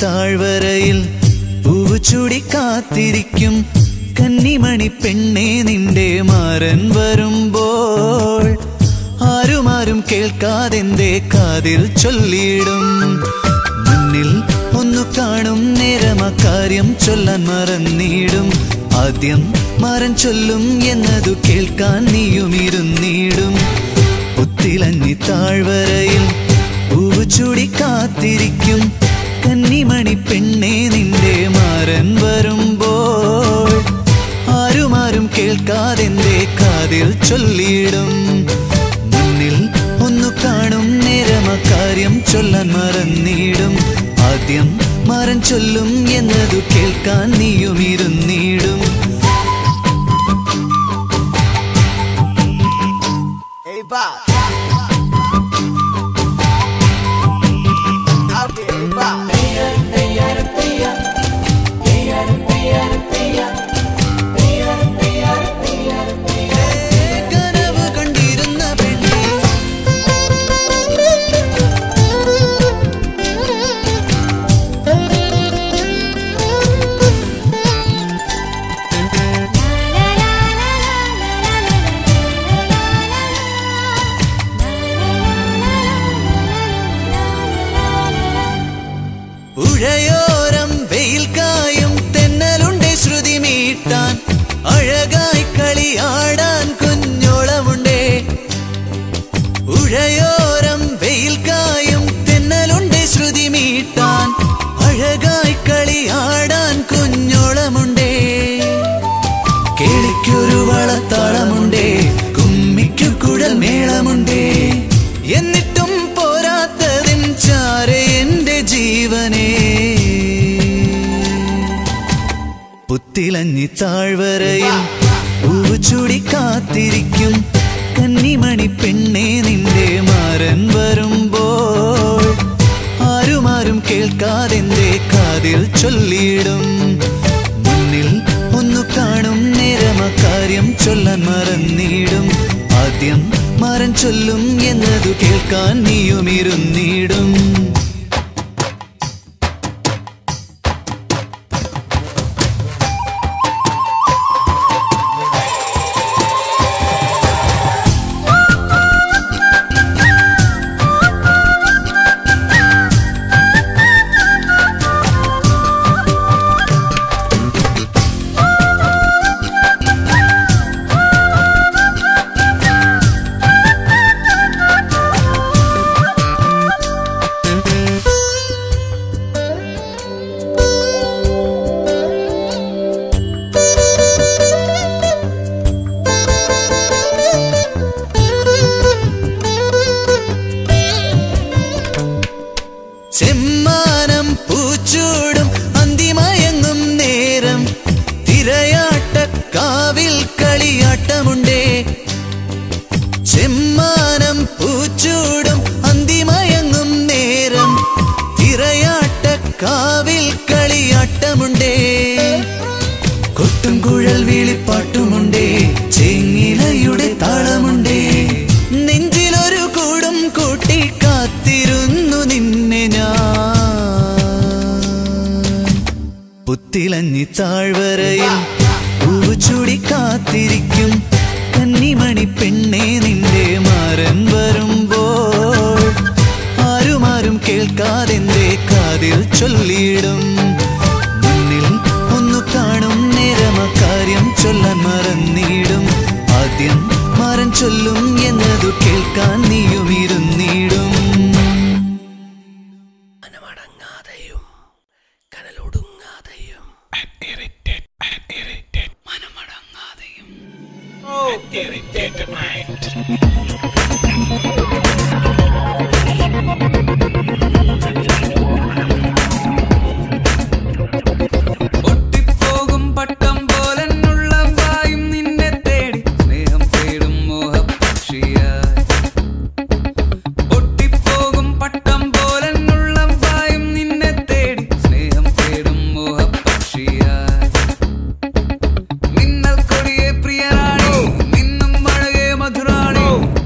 താഴ്വരയിൽ പൂവ് ചൂടി കാത്തിരിക്കും കന്നിമണി പെണ്ണെ നിന്റെ മാരൻ വരുമ്പോൾ ആരുമാരും കേൾക്കാതെന്റെ കാതിൽ ചൊല്ലിയിടും മുന്നിൽ ഒന്നു കാണും നേരം അക്കാര്യം ചൊല്ലാൻ മറന്നിടും ആദ്യം മറൻ ചൊല്ലും എന്നതു കേൾക്കാൻ നീയും ഇരുന്നിടും ഒത്തിലഞ്ഞി താഴ്വരയിൽ പൂവ് ചൂടി കാത്തിരിക്കും കന്നിമണി പെണ്ണെ നിന്റെ മാരൻ വരുമ്പോൾ ആരുമാരും കേൾക്കാതെന്റെ കാതിൽ ചൊല്ലിയിടും മുന്നിൽ ഒന്നു കാണും നേരം അക്കാര്യം ചൊല്ലാൻ മറന്നിടും ആദ്യം മറൻ ചൊല്ലും എന്നതു കേൾക്കാൻ നീയും ഇരുന്നിടും Hey, Bob. Out there, hey, Bob. കനവ് കണ്ടിരുന്ന പെണ്ണെ പുഴയോരം വെയിൽ കായും തെന്നലുണ്ട് ശ്രുതി മീട്ടാൻ അഴകായി കളിയാടാൻ കുഞ്ഞോളമുണ്ടേ പുഴയോരം വെയിൽ കായും തെന്നലുണ്ട് ശ്രുതി മീട്ടാൻ അഴകായി കളിയാടാൻ കുഞ്ഞോളമുണ്ടേ കേളിക്കൊരു വളത്താളമുണ്ടേ കുമ്മിക്കു കുഴൽ മേളമുണ്ടേ എന്നിട്ടും പോരാത്തതിൻ ചാരെ എന്റെ ജീവനേ പുത്തിലഞ്ഞി താഴ്വരയിൽ പൂവ് ചൂടി കാത്തിരിക്കും കന്നിമണി പെണ്ണെ നിന്റെ മാരൻ വരുമ്പോൾ ആരുമാരും കേൾക്കാതെന്റെ കാതിൽ ചൊല്ലിയിടും മുന്നിൽ ഒന്നു കാണും നേരം അക്കാര്യം ചൊല്ലാൻ മറന്നിടും ആദ്യം മറൻ ചൊല്ലും എന്നതു കേൾക്കാൻ നീയും ഇരുന്നിടും ചെമ്മാനം പൂച്ചൂടും അന്തിമയങ്ങും നേരം തിരയാട്ട കാവിൽ കളിയാട്ടമുണ്ടേ ചെമ്മാനം പൂച്ചൂടും അന്തിമയങ്ങും നേരം തിരയാട്ട കാവിൽ കളിയാട്ടമുണ്ടേ കൊട്ടും കുഴൽ വീളിപ്പാട്ടുമുണ്ടേ ചെങ്ങിലയുടെ താളമുണ്ടേ നെഞ്ചിലൊരു കൂടും കൂട്ടി കാത്തിരുന്നു നിന്നെ ഞാൻ പുത്തിലഞ്ഞി താഴ്വരയിൽ പൂവ് ചൂടി കാത്തിരിക്കും കന്നിമണി പെണ്ണെ നിന്റെ മാരൻ വരുമ്പോൾ ആരുമാരും കേൾക്കാതെന്റെ കാതിൽ ചൊല്ലിയിടും മുന്നിൽ ഒന്നു കാണും നേരം അക്കാര്യം ചൊല്ലാൻ മറന്നിടും ആദ്യം മറൻ ചൊല്ലും എന്നതു കേൾക്കാൻ നീയും ഇരുന്നിടും മനമടങ്ങാതെയും കനലൊടുങ്ങാതെയും മനമടങ്ങാതെയും പൊട്ടിപ്പോകും പട്ടം പോലെന്നുള്ള വായും നിന്നെ തേടി സ്നേഹം തേടും മോഹപക്ഷിയായി പൊട്ടിപ്പോകും പട്ടം പോലെന്നുള്ള വായും നിന്നെ തേടി സ്നേഹം തേടും മോഹപക്ഷിയായി മിന്നൽ കൊടിയെ പ്രിയരാണി നിന്നും മഴകെ മധുരാണി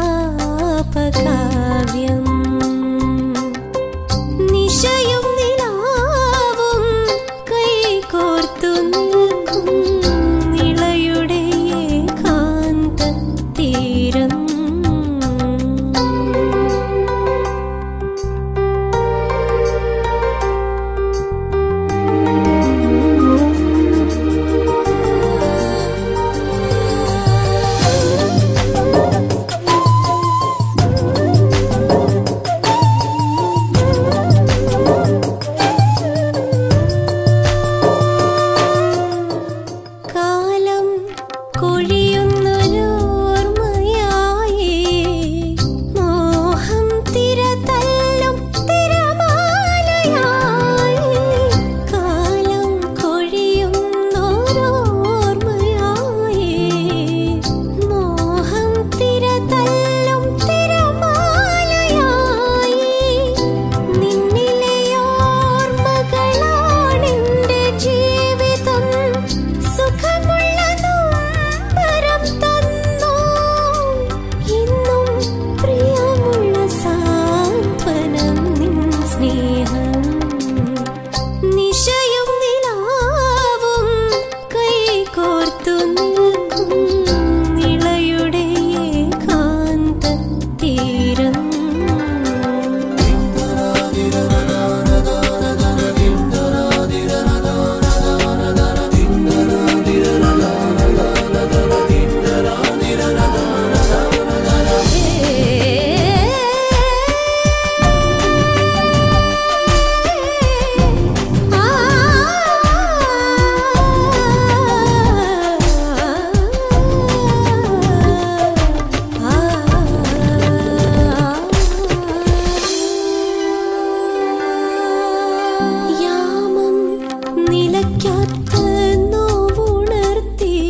വിലാപകാവ്യം നിശയും നിലാവും കൈകോർത്തു നിൽക്കും നിളയുടെ ഏകാന്ത തീരം കാലം കൊഴിയുന്നൊരോർമ്മയായി മോഹം തിരതല്ലും തിരമാലയായി കാലം കൊഴിയുന്നൊരോർമ്മയായി മോഹം തിരതല്ലും തിരമാലയായി നിന്നിലെ ഓർമ്മകളാണെന്റെ ജീവിതം സുഖമുള്ള നൊമ്പരം തന്നു ഇന്നും പ്രിയമുള്ള സാന്ത്വനം നിൻ സ്നേഹം നിശയും നിലാവും കൈകോർത്തു നിൽക്കും നിളയുടെ ഏകാന്ത തീരം യാമം നിലയ്ക്കാത്ത നോവുണർത്തി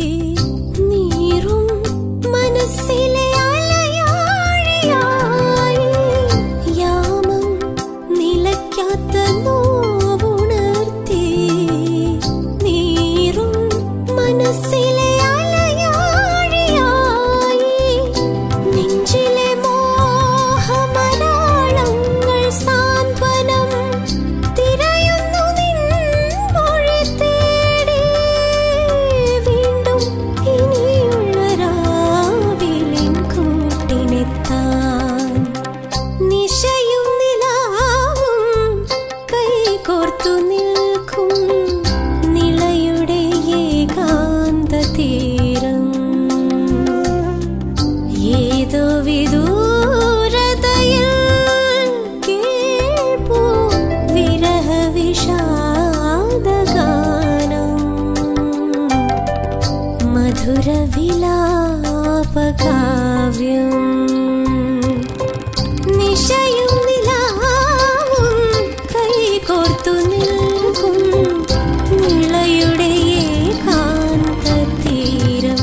നീറും മനസ്സിലെ അലയാഴിയായി യാമം നിലയ്ക്കാത്ത നോവുണർത്തി നീറും മനസ്സിലെ അലയാഴിയായി നെഞ്ചിലെ മോഹമരാളങ്ങൾ സാന്ത്വനം തിരയുന്നു നിൻ മൊഴി തേടി വീണ്ടും ഇനിയുള്ള രാവിലിൻ കൂട്ടിനെത്താൻ നിശയും നിലാവും കൈകോർത്തു നിൽക്കും നിളയുടെ ഏകാന്ത തീരം ഏതോ വിദൂരതയിൽ കേൾപ്പൂ വിരഹ വിഷാദഗാനം മധുര വിലാപകാവ്യം നിശയും നിലാവും കൈകോർത്തു നിൽക്കും നിളയുടെ ഏകാന്ത തീരം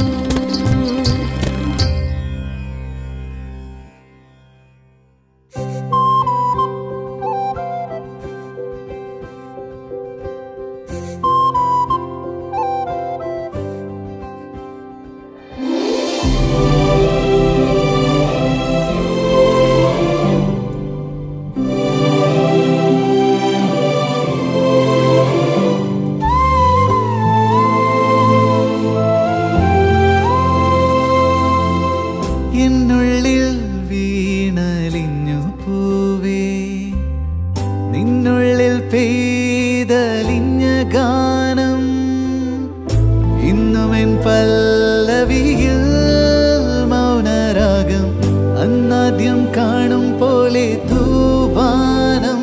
എന്നുള്ളിൽ വീണലിഞ്ഞു പൂവേ നിന്നുള്ളിൽ പെയ്തലിഞ്ഞ ഗാനം ഇന്നുമെൻ പല്ലവിയിൽ മൗനരാഗം അന്നാദ്യം കാണും പോലെ തൂവാനം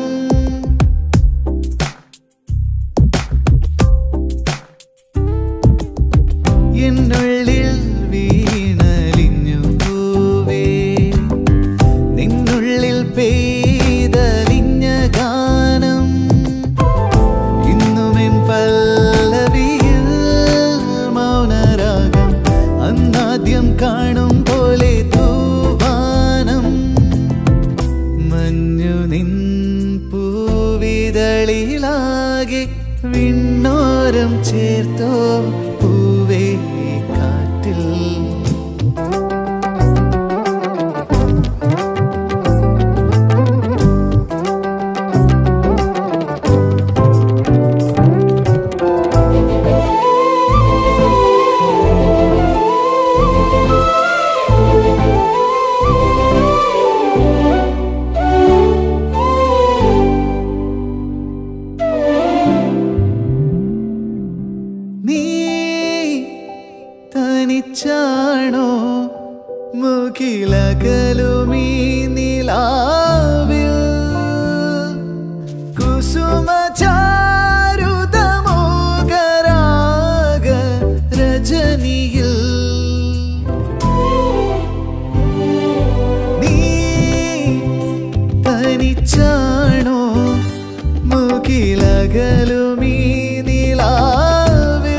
എന്നുള്ളിൽ വീണലിഞ്ഞു പൂവേ നിന്നുള്ളിൽ പെയ്തലിഞ്ഞ ഗാനം ഇന്നുമെൻ പല്ലവിയിൽ മൗനരാഗം അന്നാദ്യം കാണും പോലെ തൂവാനം മഞ്ഞു നിൻ പൂവിതളിലാകെ വിണ്ണോരം ചേർത്തോ പൂവേ കാറ്റിൽ മൂക്കിലകലുമീ നിലാവിൽ കുസുമചാരുതമോകരാഗ രജനിയിൽ നീ തനിച്ചാണോ മുകിലകലുമീ നിലാവിൽ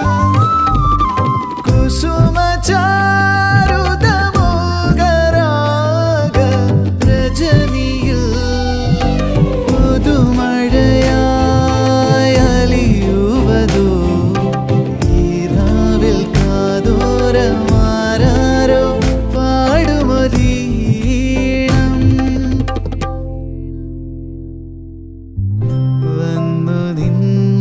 കുസുമചാരുതമോകരാഗ രജനിയിൽ പുതുമഴയായലിയുവതോ ഈരാവിൽ കാതോരമാരോ പാടുമൊരീണം വന്നു നിൻ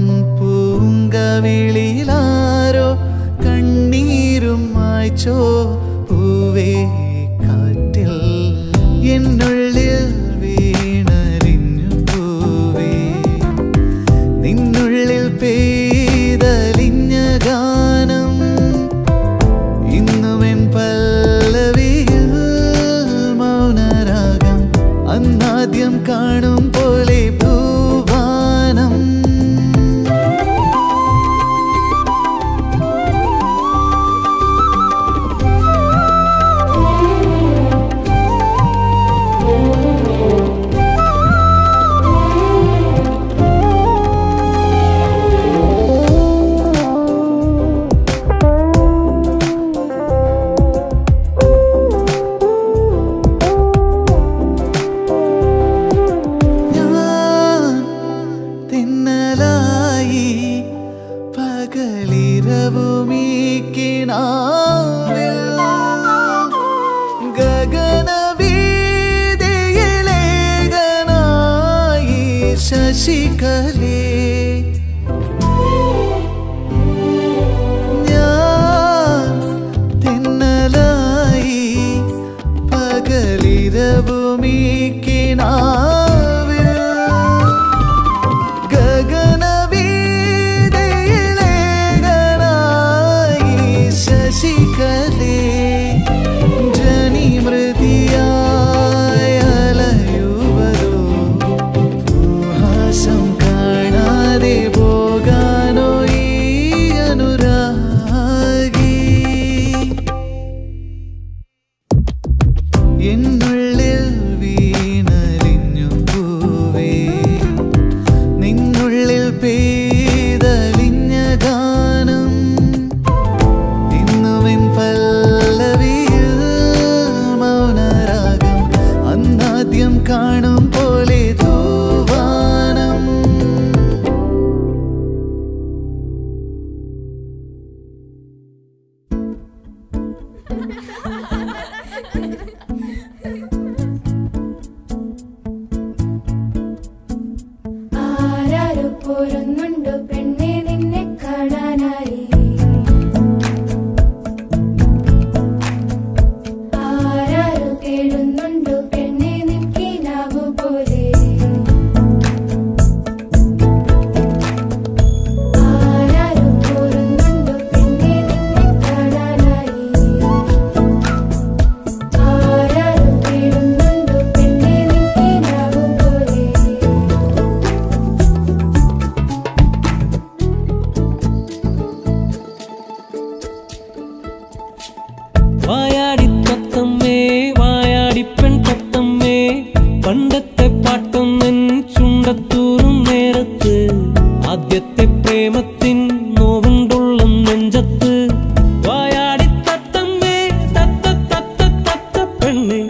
പൂങ്കവിളിലാരോ കണ്ണീരും മായ്ച്ചോ പൂവേ കാറ്റിൽ എന്നുള്ളിൽ വീണറിഞ്ഞു പൂവേ നിന്നുള്ളിൽ പെയ്തലിഞ്ഞ ഗാനം ഇന്നുമെൻ പല്ലവിയിൽ മൗനരാഗം അന്നാദ്യം കാണും പോലെ പൂവാനം ഞാൻ തിന്നലായി പകലിരവുമീ കിനാവിൽ ഗഗനവീതിയിലേകനായി ശശികലേ ഞാൻ തിന്നലായി പകലിരവുമീ കിനാവിൽ ഗഗനവീതിയിലേകനായി ശശികലേ ജനിമൃതിയായലയുവതോ ഉപഹാസം കാണാതെ പോകാനോ ഈ അനുരാഗി എന്നുള്ളിൽ വീണലിഞ്ഞു പൂവേ നിന്നുള്ളിൽ പെയ്തലിഞ്ഞ ഗാനം ഇന്നുമെൻ പല്ലവിയിൽ മൗനരാഗം അന്നാദ്യം കാണും പോലെ തൂവാനം ആരാരു പോരുന്നുണ്ടോ പെണ്ണെ നിന്നെ കാണാനായി ആരാരു കേഴുന്നുണ്ടോ പെണ്ണെ നിൽക്കിനാവു പോലെ ആരാരു പോരുന്നുണ്ടോ പെണ്ണെ നിന്നെ കാണാനായി ആരാരു കേഴുന്നുണ്ടോ പെണ്ണെ നിൽക്കിനാവു പോലെ വായാടി തത്തമ്മേ വായാടി പെൺ തത്തമ്മേ പണ്ടത്തെ പാട്ടൊന്നൻ ചുണ്ടത്തൂറും നേരത്ത് ആദ്യത്തെ പ്രേമത്തിൻ നോവുണ്ടുള്ള നെഞ്ചത്ത് വായാടി തത്തമ്മേ തത്ത തത്ത തത്ത പെണ്ണേ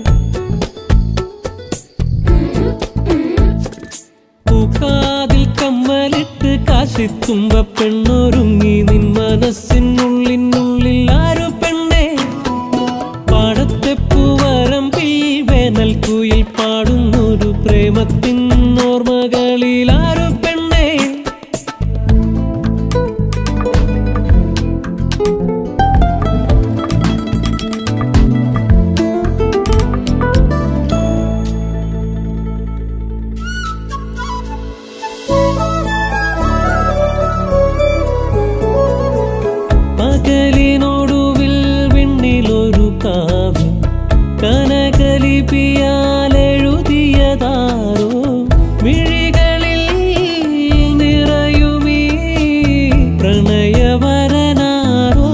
പൂക്കാതിൽ കമ്മലിട്ട് കാശിത്തുമ്പ പെണ്ണൊരുങ്ങി നിൻ മനസ്സിനുള്ളിനുള്ളിൽ ആരു പെണ്ണേ പാടത്തെ പൂവരമ്പിൽ വേനൽ കുയിൽ പാടുന്നൊരു പ്രേമത്തിൻ ഓർമ്മകളിൽ ആരു പെണ്ണേ പകലിനൊടുവിൽ വെണ്ണിലൊരു കാവ്യം ലിപിയാലെഴുതിയതാരോ മിഴികളിൽ നിറയുമീ പ്രണയവരനാരോ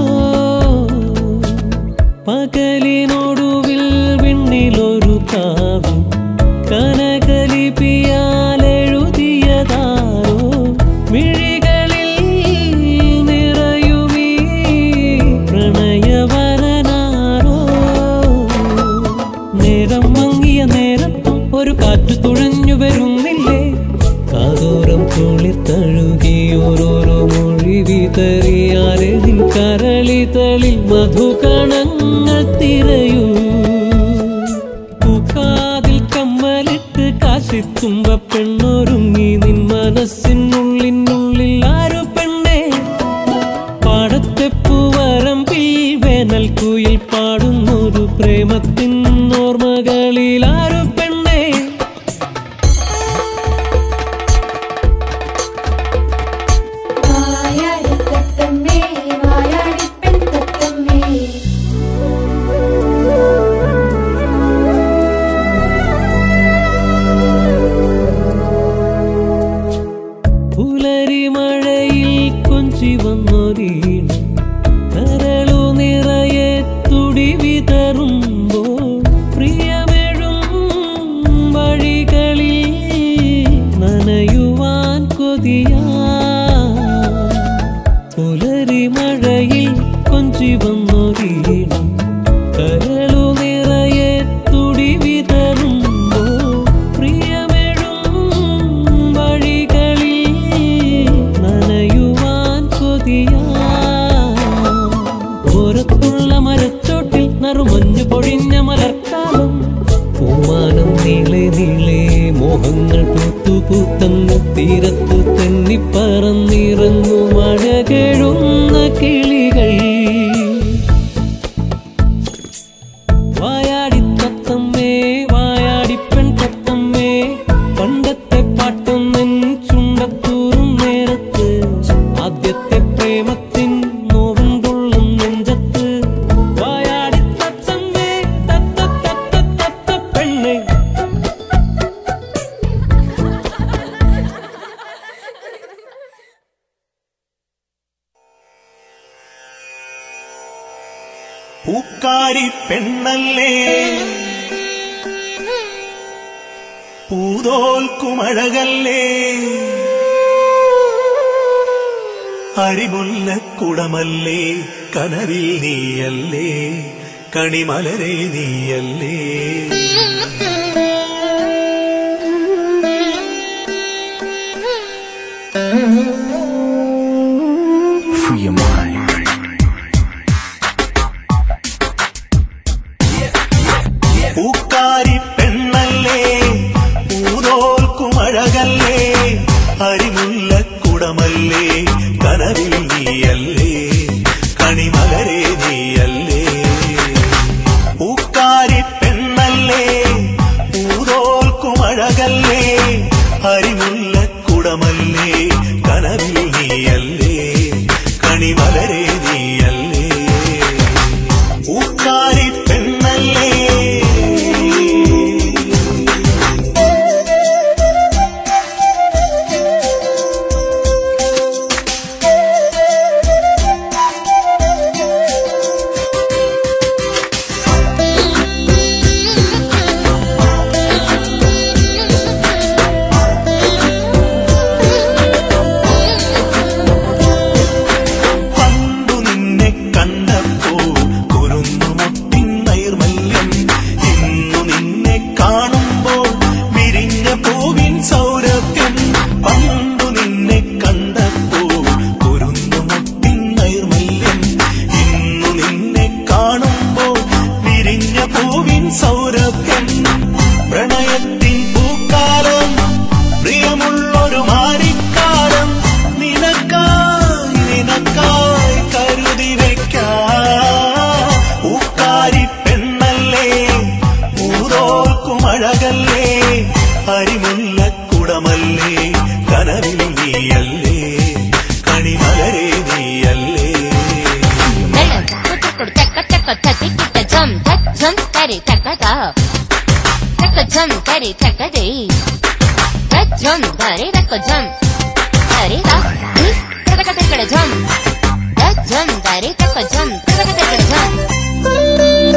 പകലിനൊടുവിൽ വിണ്ണിലൊരു കാവ്യം കനകലിപിയാലെഴുതിയതാരോ മിഴികളിൽ നിറയുമീ പ്രണയവരനാരോ നേരം മങ്ങിയ നേരത്തും ഒരു കാറ്റു തുഴഞ്ഞു വരുന്നില്ലേ കാതോരം തുള്ളിത്തഴുകി ഓരോരോ മൊഴി വിതറിയാരെ നിൻ കരളിതളിൽ മധുകണങ്ങൾ തിരയൂ പൂക്കാതിൽ കമ്മലിട്ട് കാശിത്തുമ്പ പെണ്ണൊരുങ്ങി നിൻ മനസ്സിനുള്ളിനുള്ളിൽ ആരു പെണ്ണേ പാടത്തെ പൂവരമ്പിൽ വേനൽ കുയിൽ പാടുന്നൊരു പ്രേമത്തിൻ ഓർമ്മകളിൽ ആരു പെണ്ണേ വായാടി തത്തമ്മേ വായാടി പെൺ തത്തമ്മേ പുലരി മഴയിൽ കൊഞ്ചി വന്നൊരീണം കരളു നിറയെ തുടി വിതറുമ്പോൾ പ്രിയമെഴും വഴികളിൽ നനയുവാൻ കൊതിയാ പുലരി മഴയിൽ കൊഞ്ചി വന്നൊരീണം കരളു നിറയെ തുടി വിതറുമ്പോൾ പ്രിയമെഴും വഴികളിൽ നനയുവാൻ കൊതിയാ ഓരത്തുള്ള മരച്ചോട്ടിൽ നറുമഞ്ഞു പൊഴിഞ്ഞ മലർക്കാലം പൂമാനം നീളെ നീളെ മോഹങ്ങൾ പൂത്തു പൂത്തങ്ങ് തീരത്ത് തെന്നിപ്പറന്നിറങ്ങു മഴ കേഴുന്ന കിളികൾ വായാടി തത്തമ്മേ വായാടി പെൺ തത്തമ്മേ പണ്ടത്തെ പാട്ടൊന്നിൻ ചുണ്ടത്തൂറും നേരത്ത് ആദ്യത്തെ പ്രേമത്തിൻ നോവും കൊള്ളും നെഞ്ചത്ത് വായാടി തത്തമ്മേ തത്ത തത്ത തത്ത പെണ്ണേ പൂക്കാരി പെണ്ണല്ലേ പൂതോൽക്കുമഴകല്ലേ അരിമുല്ലക്കുടമല്ലേ കനവിൽ നീയല്ലേ കണിമലരെ നീയല്ലേ Free your mind. പൂക്കാരി പെണ്ണല്ലേ പൂതോൽക്കുമഴകല്ലേ അരിമുല്ലക്കുടമല്ലേ കനവിൽ നീയല്ലേ കണിമലരെ നീയല്ലേ പൂക്കാരി പെണ്ണല്ലേ പൂതോൽക്കുമഴകല്ലേ അരിമുല്ലക്കുടമല്ലേ കനവിൽ നീയല്ലേ കണിമലരെ നീയല്ലേ പൂക്കാരി പെണ്ണല്ലേ പണ്ടു നിന്നെ കണ്ടപ്പോ കുരുന്നു മുട്ടിൻ നൈർമല്യം ഇന്നു നിന്നെ കാണുമ്പോൾ വിരിഞ്ഞ പൂവിൻ സൗരഭ്യം പണ്ടു നിന്നെ കണ്ടപ്പോ കുരുന്നു മുട്ടിൻ നൈർമല്യം ഇന്നു നിന്നെ കാണുമ്പോൾ വിരിഞ്ഞ പൂവിൻ സൗരഭ്യം പ്രണയത്തിൻ പൂക്കാലം പ്രിയമുള്ളൊരു മാരിക്കാലം നിനക്കായി നിനക്കായി കരുതി വെക്കാം പൂക്കാരി പെണ്ണല്ലേ പൂതോൽക്കുമഴകല്ലേ അരിമുല്ലക്കുടമല്ലേ കനവിൽ നീയല്ലേ കണിമലരെ നീയല്ലേ melon, kutukur taka taka taki kita jump tak jump tari taka ta. 좀 다리 탁다리 좀 다리 닦고 좀 다리 닦고 따다가 닦으려 좀좀 다리 닦고 좀 따다가 닦으려 좀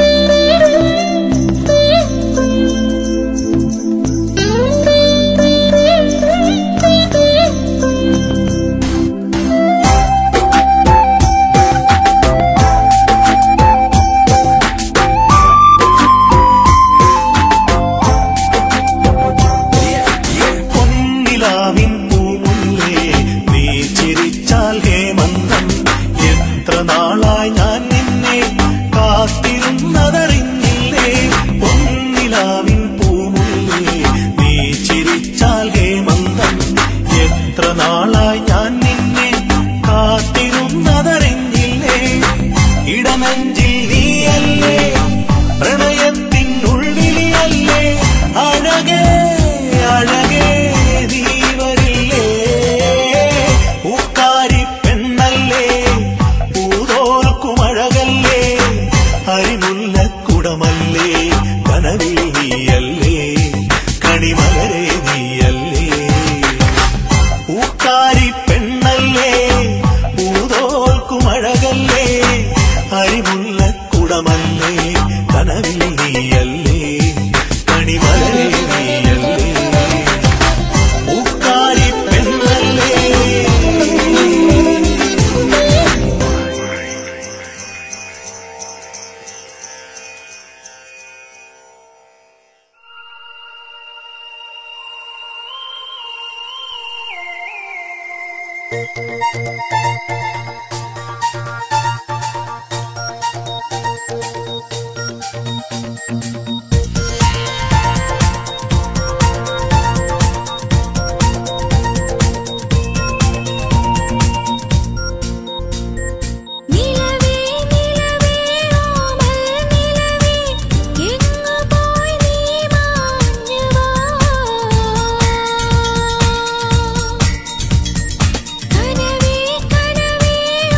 പൊന്നിലാവിൻ പൂമുല്ലേ നീ ചിരിച്ചാൽ ഹേമന്തം എത്ര നാളായി ഞാൻ നിന്നെ കാത്തിരുന്നതറിഞ്ഞില്ലേ പൊന്നിലാവിൻ പൂമുല്ലേ നീ ചിരിച്ചാൽ ഹേമന്തം എത്ര നാളായി ഞാൻ നിന്നെ കാത്തിരുന്നതറിഞ്ഞില്ലേ ഇടനെഞ്ചിൽ നീയല്ലേ പ്രണയത്തിനുള്ളിലല്ലേ അഴകേ അഴകേ നീ വരില്ലേ പൂക്കാരി പെണ്ണല്ലേ പൂതോർക്കുമഴകല്ലേ ഹരിമുല്ലക്കുടമല്ലേ കനവിൽ നീയല്ലേ കണിമലരെ നീയല്ലേ പൂക്കാരി പെണ്ണല്ലേ പൂതോൽക്കുമഴകല്ലേ അരിമുല്ലക്കുടമല്ലേ കനവിൽ നീയല്ലേ കണിമലരെ നീയല്ലേ പൂക്കാരി പെണ്ണല്ലേ നിലവേ നിലവേ ഓമൽ നിലവേ എങ്ങു പോയി നീ മാഞ്ഞു വാ കനവേ കനവേ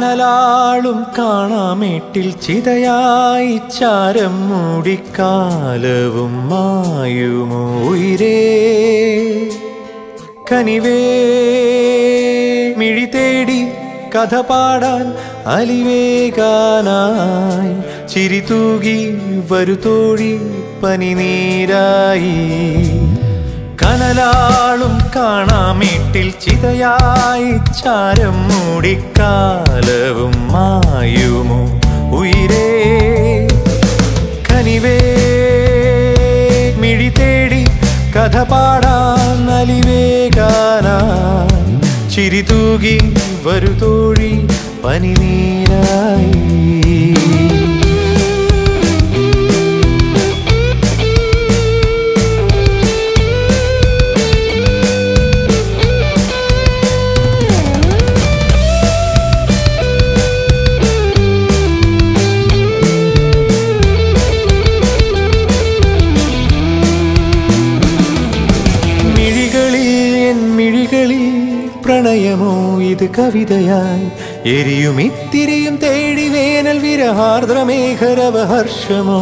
കനലാളും കാണാമേട്ടിൽ ചിതയായി ചാരം മൂടിക്കാലവും മായുമോ ഉയരേ കനിവേ മിഴി തേടി കഥ പാടാൻ അലിവേകാനായി ചിരി തൂകി വരുതോഴി പനിനീരായി കനലാളും കാണാമേട്ടിൽ ചിതയായി ചാരം മൂടിക്കാലവും മായുമോ ഉയരേ കനിവേ മിഴി തേടി കഥ പാടാൻ അലിവേകാനായി ചിരി തൂകി വരുതോഴി പനിനീരായി മിഴികളിൽ എൻ മിഴികളിൽ പ്രണയമോ ഇത് കവിതയായി എരിയും ഇത്തിരിയും തേടി വേനൽ വിരഹാർദ്രമേഘരവഹർഷമോ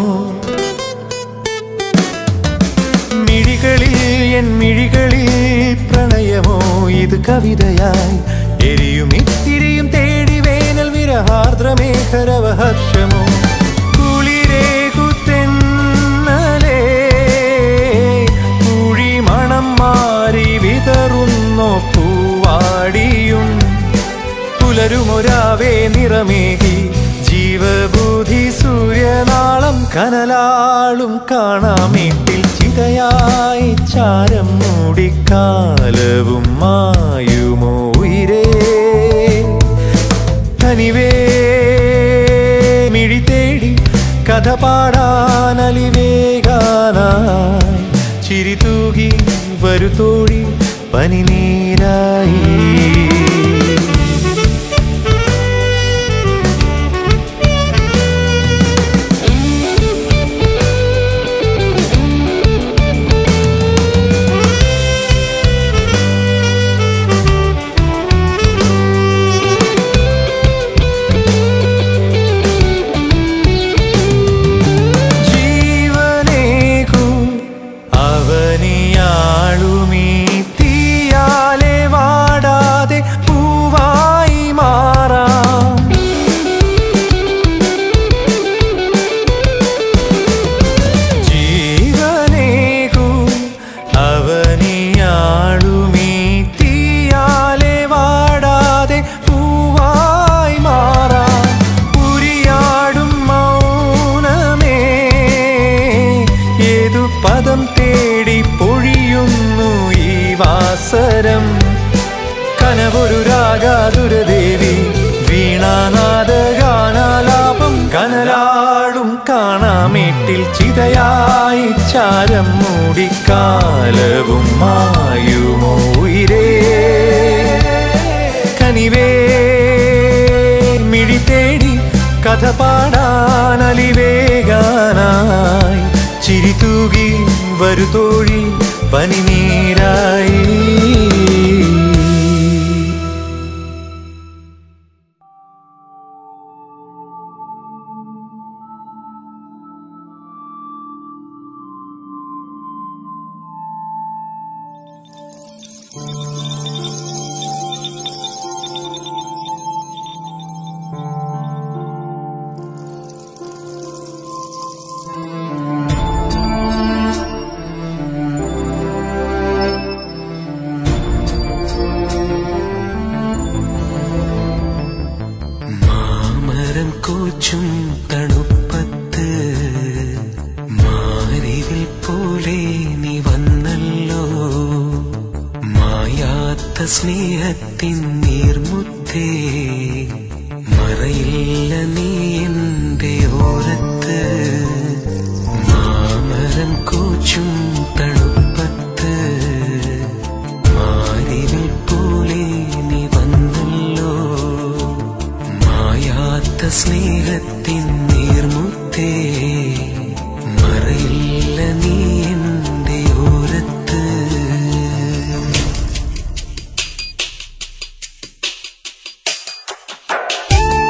മിഴികളിൽ എൻ മിഴികളിൽ പ്രണയമോ ഇത് കവിതയായി എരിയും ഇത്തിരിയും തേടി വേനൽ വിരഹാർദ്രമേഘരവഹർഷമോ കുളിരേകുത്തെന്നലേ കുഴിമണം മാറി വിതറുന്നോ പൂവാടിയും പുലരുമൊരാവേ നിറമേകി ജീവബുധി സൂര്യനാളം കനലാളും കാണാമേട്ടിൽ ചിതയായി ചാരം മൂടിക്കാലവും മായുമോ ഉയരേ തനിവേ മിഴി തേടി കഥ പാടാൻ അലിവേകാനായി ചിരി തൂകി വരുതോഴി പനിനീരായി ജീവനേകു അവനിയാളുമീ തീയാലെ വാടാതെ പൂവായി മാറാം ജീവനേകു അവനിയാളുമീ തീയാലെ വാടാതെ പൂവായി മാറാം ഉരിയാടും മൗനമേ ഏതു പദം തേടി പൊഴിയുന്നു ഈ വാസരം കനവൊരു രാഗാതുരദേവി വീണാനാദഗാനാലാപം കനലാടും കാണാമേട്ടിൽ ചിതയായി ചാരം മൂടിക്കാലവും മായുമോ ഉയരേ കനിവേ മിഴി തേടി കഥ പാടാൻ അലിവേകാനായി ചിരി തൂകി വരുതോഴി പനിനീരായി മാമരം കോച്ചും തണുപ്പത്ത് മാരിവിൽ പോലെ നീ വന്നല്ലോ മായാത്ത സ്നേഹത്തിൻ നീർമുത്തേ മറയില്ല നീ എന്റെ ഓരത്ത് മാമരം കോച്ചും തണുപ്പത്ത് മാരിവിൽ പോലെ നീ വന്നല്ലോ മായാത്ത സ്നേഹത്തിൻ നീർമുത്തേ മറയില്ല നീ എന്റെ ഓരത്ത് ും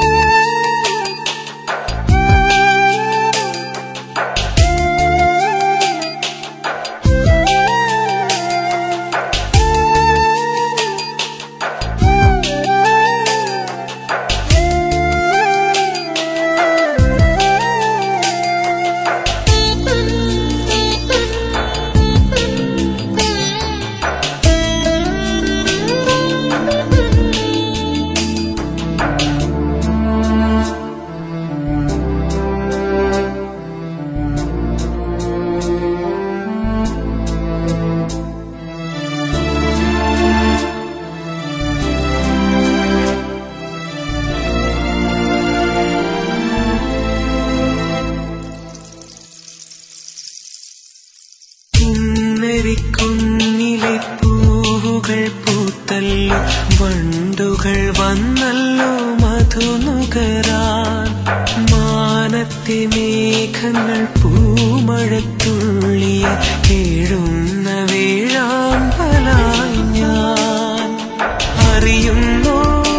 പൂക്കൾ പൂത്തല്ലോ വണ്ടുകൾ വന്നല്ലോ മധുനുകരാൻ മാനത്തെ മേഘങ്ങൾ പൂമഴത്തുള്ളിയ കേഴുന്ന വേഴാമ്പലായി ഞാൻ അറിയുന്നോ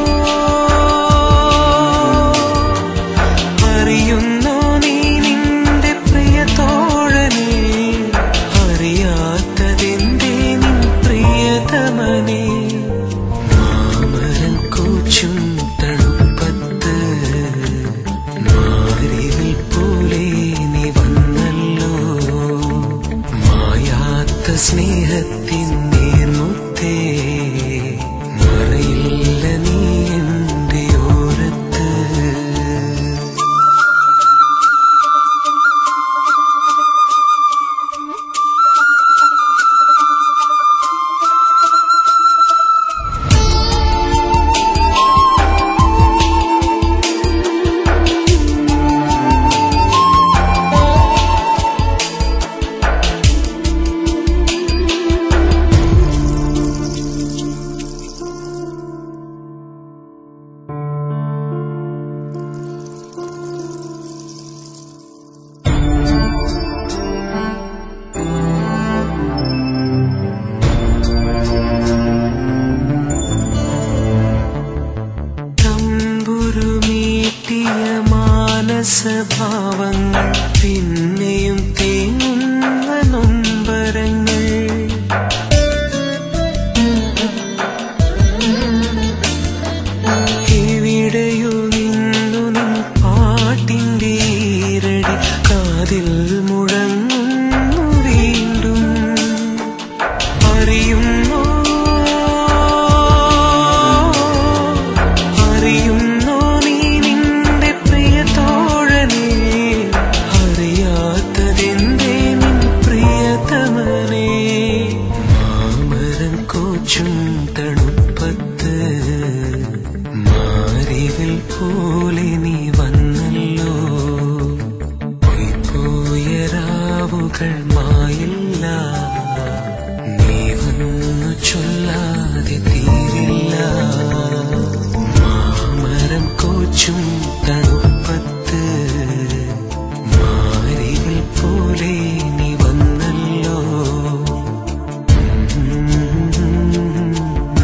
അറിയുന്നോ നീ നിന്റെ പ്രിയ തോഴനെ അറിയാത്തതെന്തേ നിൻ പ്രിയതമനെ മാമരൻ കൂച്ചും തണുപ്പത്ത് മാരിവിൽ പോലെ നീ വന്നല്ലോ മായാത്ത സ്നേഹത്തിൻ നീർമുത്തേ മറയില്ല നീ എന്റെ ഓരത്ത് തമ്പുരുമീട്ടിയ മാനസഭാവങ്ങൾ പിന്നെയും തേങ്ങുന്ന നൊമ്പരങ്ങൾ എവിടെയോ നിന്നു നിൻ പാട്ടിൻ്റെ ഈരടി കാതിൽ മുഴങ്ങുന്നു വീണ്ടും അറിയുന്നോ അറിയുന്നോ നീ നിന്റെ പ്രിയ തോഴനെ അറിയാത്തതെന്തേ നിൻ പ്രിയതമനെ മാമരം കോച്ചും തണുപ്പത്ത് മാറിവിൽ പോലെ നീ വന്നല്ലോ പോയ രാവുകൾ മായില്ല നീ വന്നു ചൊല്ലാതെ തീരില്ല മാമരം കോച്ചും തണുപ്പത്ത് മാരികൾ പോലെ നീ വന്നല്ലോ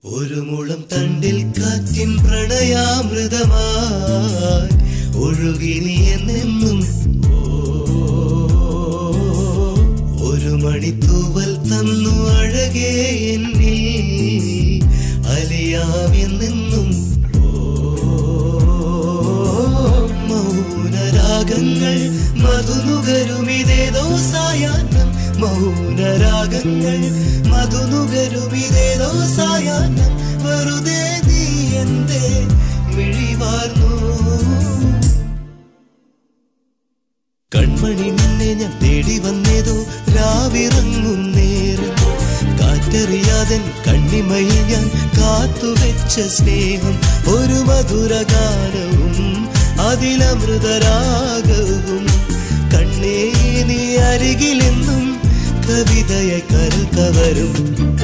ഒരു മുളം തണ്ടിൽ കാറ്റിൻ പ്രണയാമൃതമായി ഒഴുകി നീ എന്നെന്നും ഓ, ഒരു മണിത്തൂവൽ തന്നു അഴകേ എന്നിൽ അലിയാമെന്നെന്നും ഓ, മൗനരാഗങ്ങൾ മധുനുകരുമിതേതോ സായാഹ്നം മൗനരാഗങ്ങൾ മധുനുകരുമിതേതോ സായാഹ്നം വെറുതെ നീ എന്തേ മിഴിവാർന്നു കൺമണി നിന്നെ ഞാൻ തേടി വന്നേതോ രാവിറങ്ങും നേരം കാറ്ററിയാതെ കണ്ണിമയിൽ ഞാൻ കാത്തുവെച്ച സ്നേഹം ഒരു മധുരഗാനവും അതിലമൃതരാഗവും കണ്ണേ നീ അരികിലെന്നും കവിതയെ കരൽ കവരും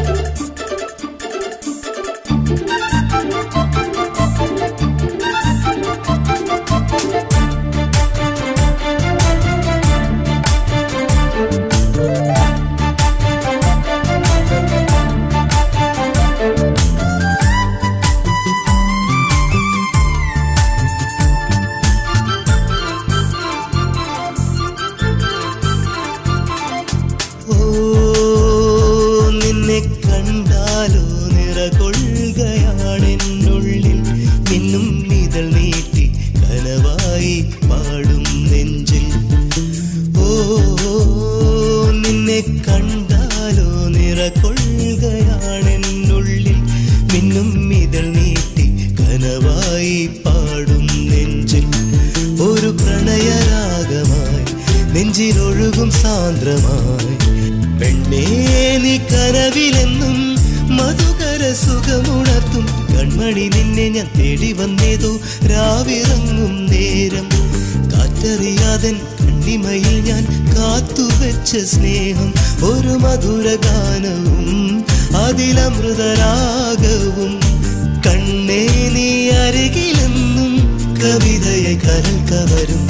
ഓ നിന്നെ കണ്ടാലോ നിറകൊള്ളുകയാണെന്നുള്ളിൽ മിന്നും ഇതൾ നീട്ടി കനവായി പാടും നെഞ്ചിൽ ഓ നിന്നെ കണ്ടാലോ നിറകൊള്ളുകയാണെന്നുള്ളിൽ മിന്നും ഇതൾ നീട്ടി കനവായി പാടും നെഞ്ചിൽ ഒരു പ്രണയരാഗമായി നെഞ്ചിലൊഴുകും സാന്ദ്രമായി പെണ്ണേ നീ കനവിലെന്നും മധുകര സുഖമുണർത്തും കൺമണി നിന്നെ ഞാൻ തേടി വന്നേതോ രാവിറങ്ങും നേരം കാറ്ററിയാതൻ കണ്ണിമയിൽ ഞാൻ കാത്തുവെച്ച സ്നേഹം ഒരു മധുര ഗാനവും അതിലമൃതരാഗവും കണ്ണേ നീ അരികിലെന്നും കവിതയെ കരൽ കവരും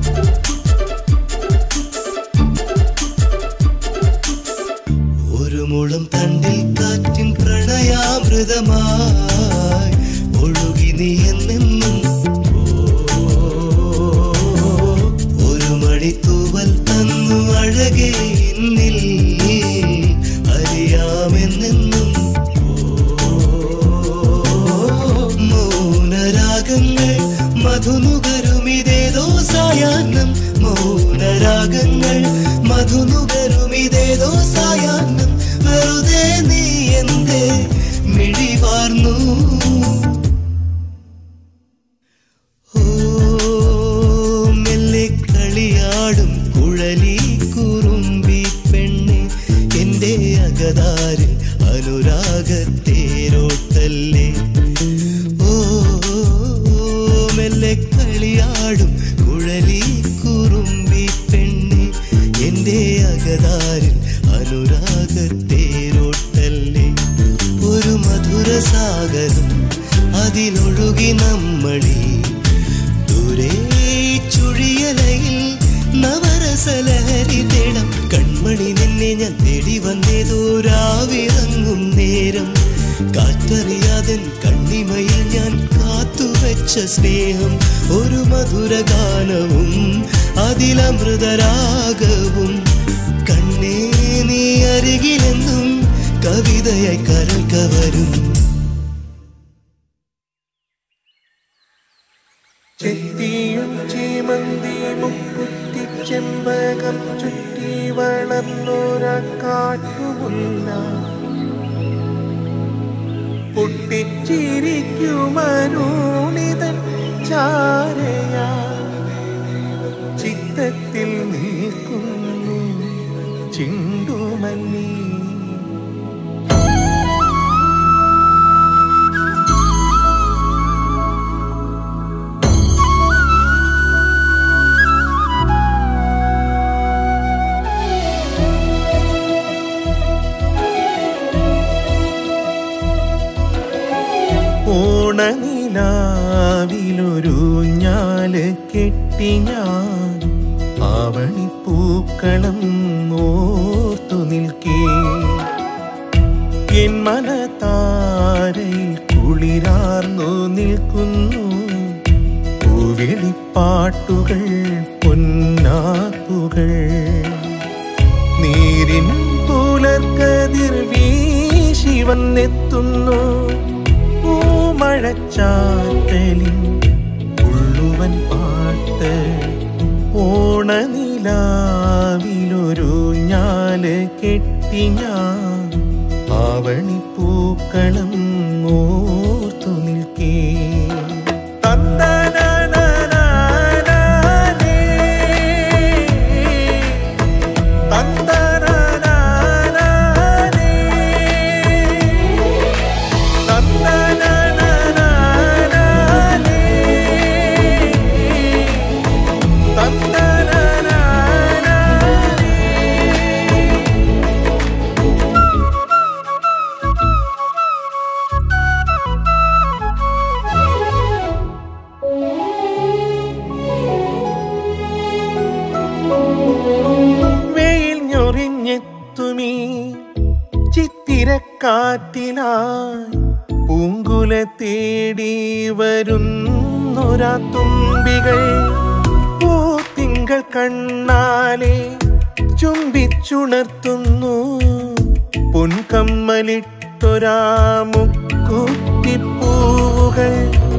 ഒരു മുളം തണ്ടിൽ കാറ്റിൻ പ്രണയാമൃതമായി ഒഴുകി നീ എന്നെന്നും ഓ, ഒരു മണിത്തൂവൽ തന്നു അഴകേ എന്നിൽ അറിയാമെന്നെന്നും ഓ, മൗനരാഗങ്ങൾ മധുനുകരുമിതേതോ സായാഹ്നം മൗനരാഗങ്ങൾ മധുനുകരുമിതേതോ സായാഹ്നം വെറുതെ നീ എന്തേ മിഴിവാർന്നു ഓ മെല്ലെ കളിയാടും കുഴലി കുറുമ്പി പെണ്ണെ എന്റെ അകതാരിൽ അനുരാഗത്തേരോട്ടല്ലേ ഓ മെല്ലെ കളിയാടും കുഴലി കുറുമ്പി പെണ്ണെ എന്റെ അകതാരിൽ അനുരാഗത്തേരോട്ടല്ലേ ഒരു മധുര സാഗരം അതിലൊഴുകി നമ്മളീ ദൂരെ ചുഴിയലയിൽ നവരസലഹരി തേടം കൺമണി നിന്നെ ഞാൻ തേടി വന്നേതോ രാവിറങ്ങും നേരം കാറ്ററിയാതൻ കണ്ണിമയിൽ ഞാൻ കാത്തുവെച്ച സ്നേഹം ഒരു മധുര ഗാനവും അതിലമൃതരാഗവും കണ്ണേ നീ അരികിലെന്നും കവിതയായി കരൽ കവരും ചെത്തിയും ചീമന്തി മുക്കുറ്റി ചെമ്പകം ചുറ്റി വളർന്നൊര കാട്ടുമുല്ല പൊട്ടിച്ചിരിക്കുമരുണിതൻ ചാരയാ ചിത്തത്തിൽ നിൽക്കുന്നു ചിണ്ടുമല്ലി ഓണനിലാവിലൊരു ഞാല് കെട്ടി ഞാൻ ആവണിപ്പൂക്കളം ഓർത്തു നിൽക്കേ എൻ മനതാരയിൽ കുളിരാർന്നു നിൽക്കുന്നു പൂവിളിപ്പാട്ടുകൾ പൊന്നാപ്പുകൾ നീരിൻ പുലർക്കതിർ വീശി വന്നെത്തുന്നു പൂമഴച്ചാറ്റലിൻ ഉള്ളുവൻ പാട്ട് ഓണനിലാവിലൊരു ഞാല് കെട്ടി ഞാൻ ആവണിപ്പൂക്കളം ഓർത്തു നിൽക്കേ തന്തനാനാനാനേ. തന്തനാനാനാനേ. തന്തനാനാനാനേ. വെയിൽ ഞൊറിഞ്ഞെത്തുമീ ചിത്തിരക്കാറ്റിനായി പൂങ്കുല തേടി വരുന്നൊരാ തുമ്പികൾ പൂത്തിങ്കൾ കണ്ണാലെ ചുംബിച്ചുണർത്തുന്നു പൊൻകമ്മലിട്ടൊരാ മുക്കുത്തിപ്പൂവുകൾ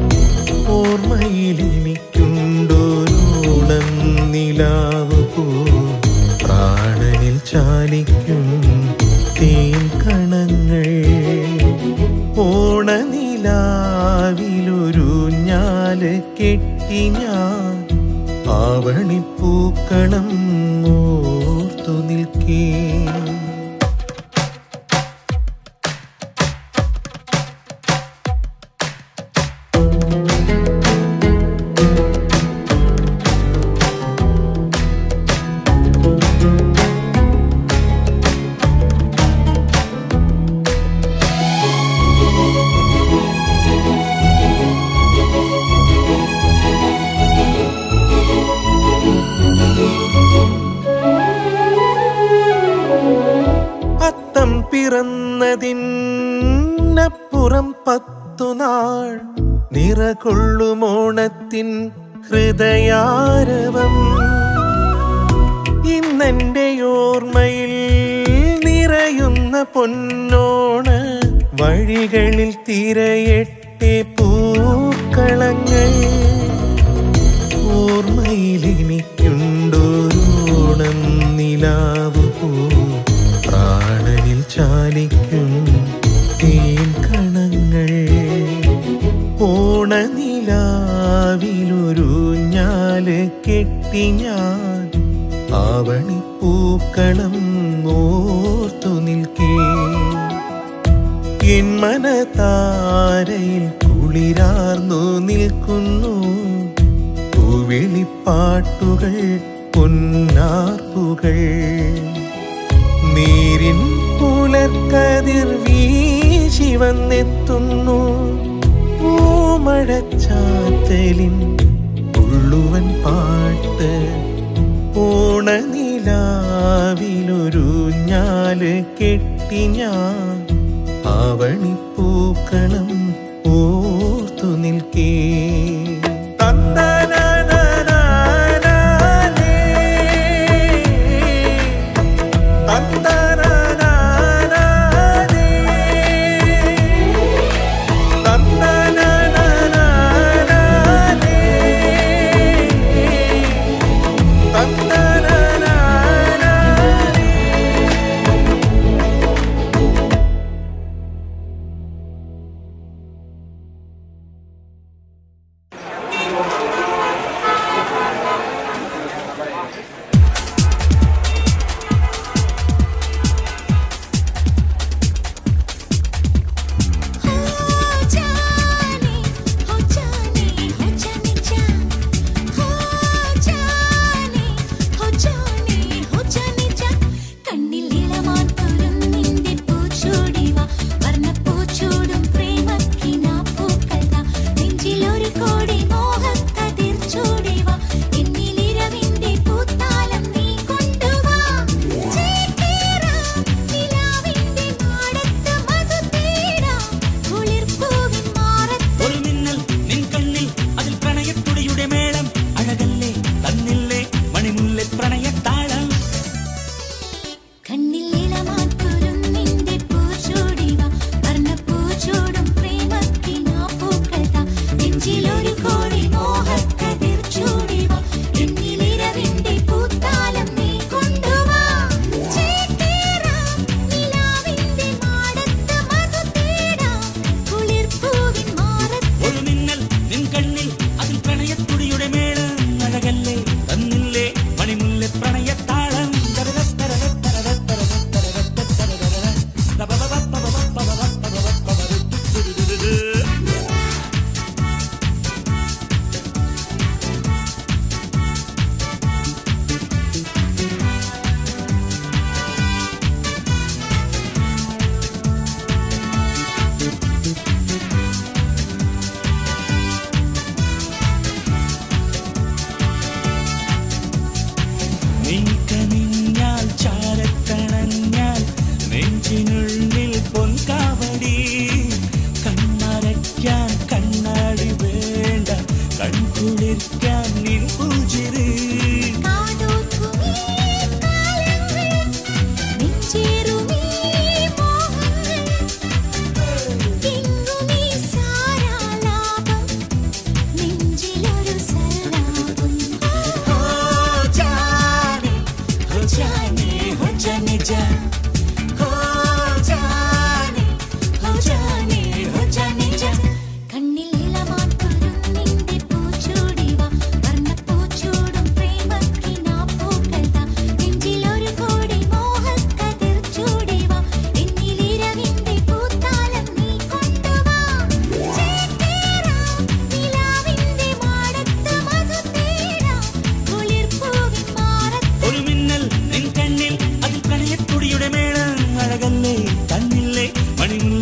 ഓർമ്മയിലെനിക്കുണ്ടോരോളം നിലാവ് പോ പ്രാണനിൽ ചാലിക്കും തേൻ കണങ്ങൾ ഓണനിലാവിലൊരു ഞാല് കെട്ടി ഞാൻ ആവണിപ്പൂക്കളം ഓർത്തു നിൽക്കേ അത്തം പിറന്നതിനപ്പുറം പത്തു നാൾ നിറകൊള്ളുമോണത്തിൻ ഹൃദയാരവം ഇന്നെന്റെ ഓർമ്മയിൽ നിറയുന്ന പൊന്നോണ വഴികളിൽ തിരയെട്ടെ പൂക്കളങ്ങൾ ഓർമ്മയിലെനിക്കുണ്ടോരോണം നിലാവ് പോ പ്രാണനിൽ ചാലിക്കും തേൻ കണങ്ങൾ ഓണനിലാവിലൊരു ഞാല് കെട്ടി ഞാൻ ആവണിപ്പൂക്കളം ഓർത്തു നിൽക്കേ എൻ മനതാരയിൽ കുളിരാർന്നു നിൽക്കുന്നു പൂവിളിപ്പാട്ടുകൾ പൊന്നാർപ്പുകൾ നീരിൻ പുലർക്കതിർ വീശി വന്നെത്തുന്നു പൂമഴച്ചാറ്റലിൻ ഉള്ളുവൻ പാട്ട് ഓണനിലാവിലൊരു ഞാല് കെട്ടി ഞാൻ ആവണിപ്പൂക്കളം ഓർത്തു നിൽക്കേ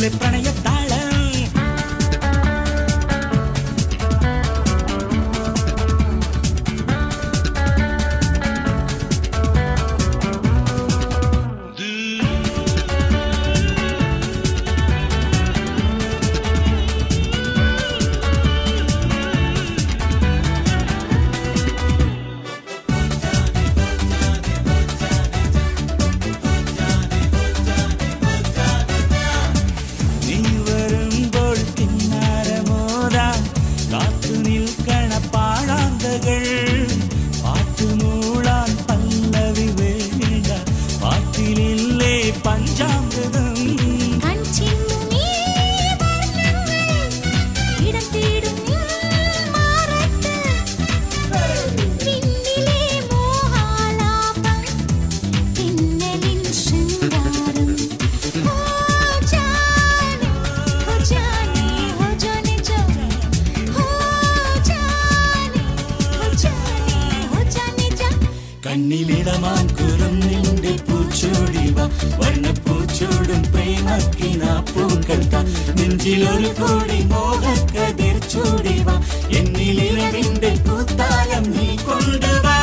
മണിമുല്ല പ്രണയത്താളം നീ വരുമ്പോൾ കിന്നാരമോതാൻ കാത്തു നിൽക്കണ പാഴാന്തകൾ പാട്ടുമൂളാൻ പല്ലവി വേണ്ട പാട്ടിലില്ലേ പഞ്ചാമൃതം കണ്ണിലിടമാൻ കുരം നിന്റെ പൂച്ചോടിവ വർണ്ണപ്പൂച്ചോടും പ്രേമക്കിന പൂങ്കൾത്ത നെഞ്ചിലൊരു കോടി മോഹക്കതിർ ചൂടിവ എന്നിലിരവിന്റെ പൂത്താലം നീ കൊണ്ടുവാ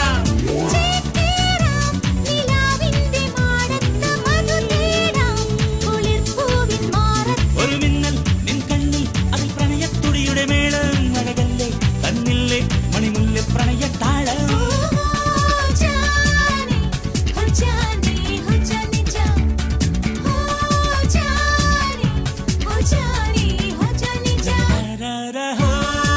ഒരു മിന്നൽ നിൻ കണ്ണിൽ അതിൽ പ്രണയത്തുടിയുടെ മേളം അഴകല്ലേ തന്നില്ലേ മണിമുല്ല പ്രണയത്താളം രാരാ ഹോ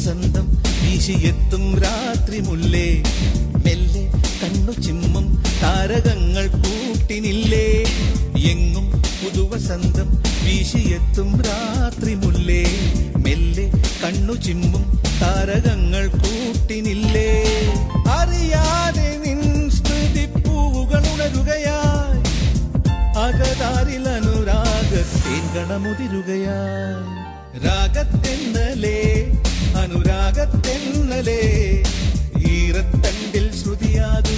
പുതുവസന്തം വീശിയെത്തും രാത്രി മുല്ലേ മെല്ലെ കണ്ണു ചിമ്മും താരകങ്ങൾ കൂട്ടിനില്ലേ എങ്ങും പുതുവസന്തം വീശിയെത്തും രാത്രി മുല്ലേ മെല്ലെ കണ്ണു ചിമ്മും താരകങ്ങൾ കൂട്ടിനില്ലേ അറിയാതെ നിൻ സ്മൃതി പൂവുകൾ ഉണരുകയായി അകതാരിൽ അനുരാഗത്തേൻ കണമുതിരുകയായി രാഗത്തെന്നലേ അനുരാഗത്തെന്നലേ ഈറത്തണ്ടിൽ ശ്രുതിയാകൂ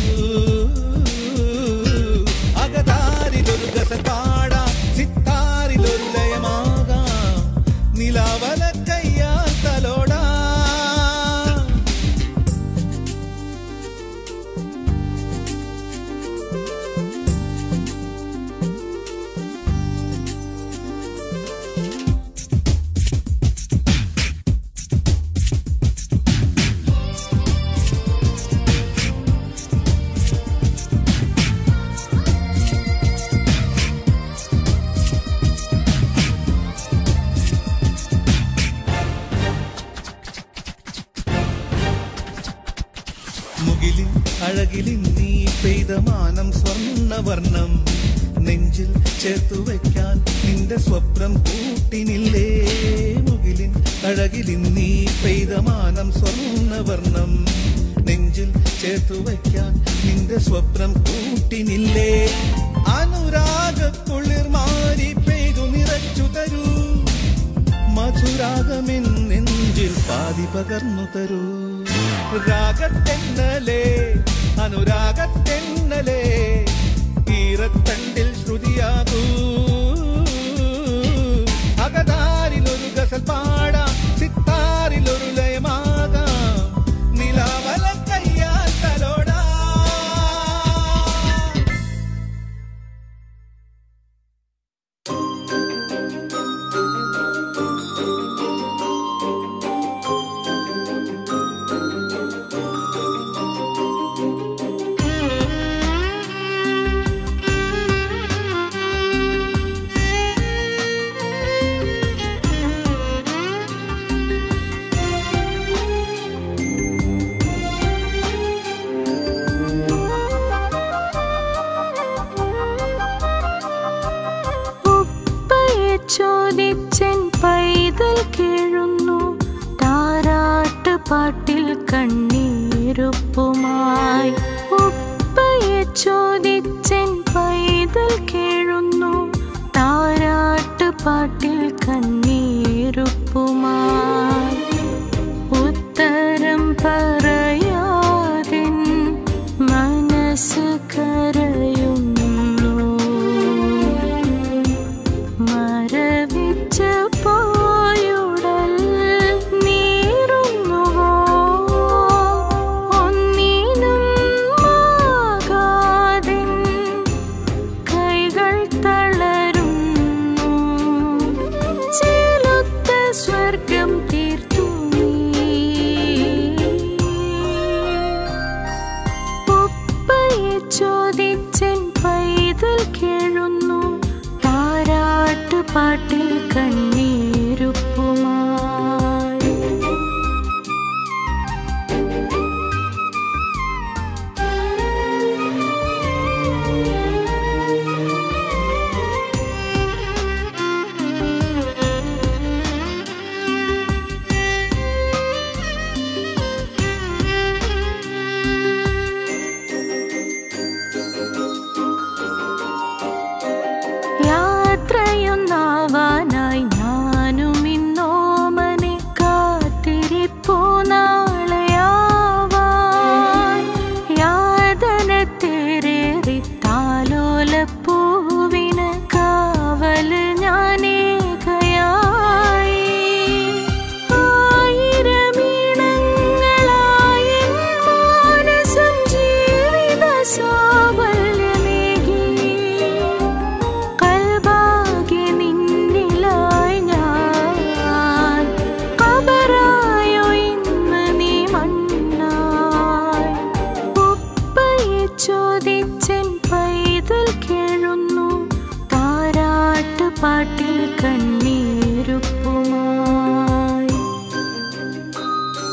അകതാരിലൊരു ഗസ പാടാം സിത്താരിലൊരു ലയമാകാം നിലാവല കയ്യാൽ തലോടാം മുകിലിൻ അഴകിലിൻ നീ പെയ്ത മാനം സ്വർണ്ണവർണ്ണം നെഞ്ചിൽ ചേർത്തു വയ്ക്കാൻ നിന്റെ സ്വപ്നം കൂട്ടിനില്ലേ മുകിലിൻ അഴകിലിൻ നീ പെയ്ത മാനം സ്വർണ്ണവർണ്ണം നെഞ്ചിൽ ചേർത്തു വയ്ക്കാൻ നിന്റെ സ്വപ്നം കൂട്ടിനില്ലേ അനുരാഗ കുളിർ മാറി പെയ്തു നിറച്ചു തരൂ മധുരാഗമെൻ നെഞ്ചിൽ പാതി പകർന്നു തരൂ രാഗത്തെന്നലേ അനുരാഗത്തെന്നലേ ഈറത്തണ്ടിൽ ശ്രുതിയാകൂ അകതാരിലൊരു ഗസൽ പാടാം സിത്താരിലൊരു ലയമാകാം നിലാവല കയ്യാൽ തലോടാം ഉപ്പയെ ചോദിച്ചൻ പൈതൽ കേഴുന്നു താരാട്ട് പാട്ടിൽ കണ്ണീരുപ്പുമായി ഉപ്പയെ ചോദിച്ചൻ പൈതൽ കേഴുന്നു താരാട്ട് പാട്ടിൽ കണ്ണീരുപ്പുമായി ഉത്തരം പറയാതിൻ മനസ്സ് കരയുന്നു മരവിച്ച പോയുടൽ നീറുന്നുവോ ഒന്നിനും ആകാതിൻ കൈകൾ തളരുന്നു ചിലുത്ത സ്വർഗം തീർത്തു നീ ഉപ്പയെ ചോദിച്ചൻ പൈതൽ കേഴുന്നു താരാട്ട് പാട്ടിൽ കണ്ണീരുപ്പുമായി യാത്രയൊന്നാവാനായി ഞാനും ഇന്നോമനെ കാത്തിരിപ്പു നാളെയാവാൻ യാതന തേരേറി താലോലപ്പൂവിന് കാവല് ഞാനേകയായി ആയിരമീണങ്ങളായി എൻ മാനസം ജീവിത സാവല്യമേകി കൽബാകെ നിന്നിലായി ഞാൻ കബറായോ ഇന്ന് നീ മണ്ണായി ഉപ്പയെ ചോദിച്ചൻ പൈതൽ കേഴുന്നു താരാട്ട് പാട്ടിൽ കണ്ണീരുപ്പുമായി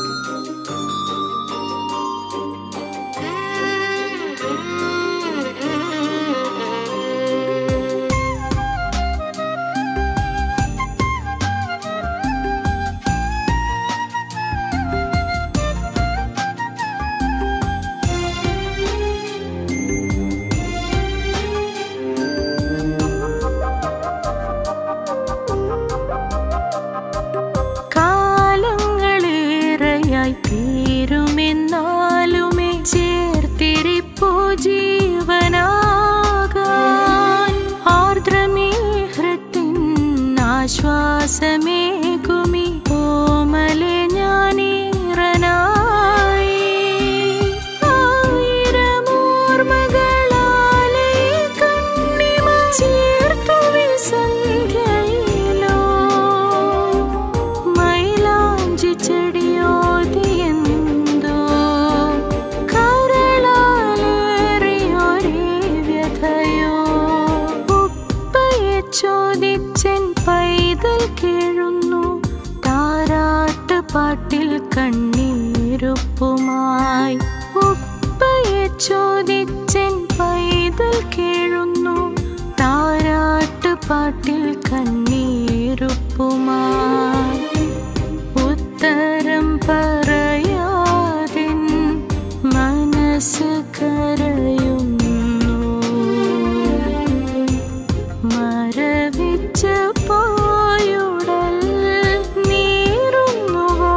ജീവനാകാൻ ആർദ്രമേ ഹൃത്തിൻ ആശ്വാസമേകുമി ഓമലെ ഞാനീറനായി ആയിരമോർമ്മകളാലെ കണ്ണിമ ചേർത്തു വിസന്ധ്യയിലോ മൈലാഞ്ചി ചെടിയോതിയെന്തോ കരളാലേറിയൊരേ വ്യഥയോ ഉപ്പയെ ചോദിച്ചെൻ പൈതൽ കേഴുന്നു താരാട്ട് പാട്ടിൽ കണ്ണീരുപ്പുമായി ഉപ്പയെ ചോദിച്ചെൻ പൈതൽ കേഴുന്നു താരാട്ട് പാട്ടിൽ കണ്ണീരുപ്പുമായി ഉത്തരം പറയാതെ മനസ്സ് കരയുന്നു മരവിച്ച പോയുടൽ നീറുന്നുവോ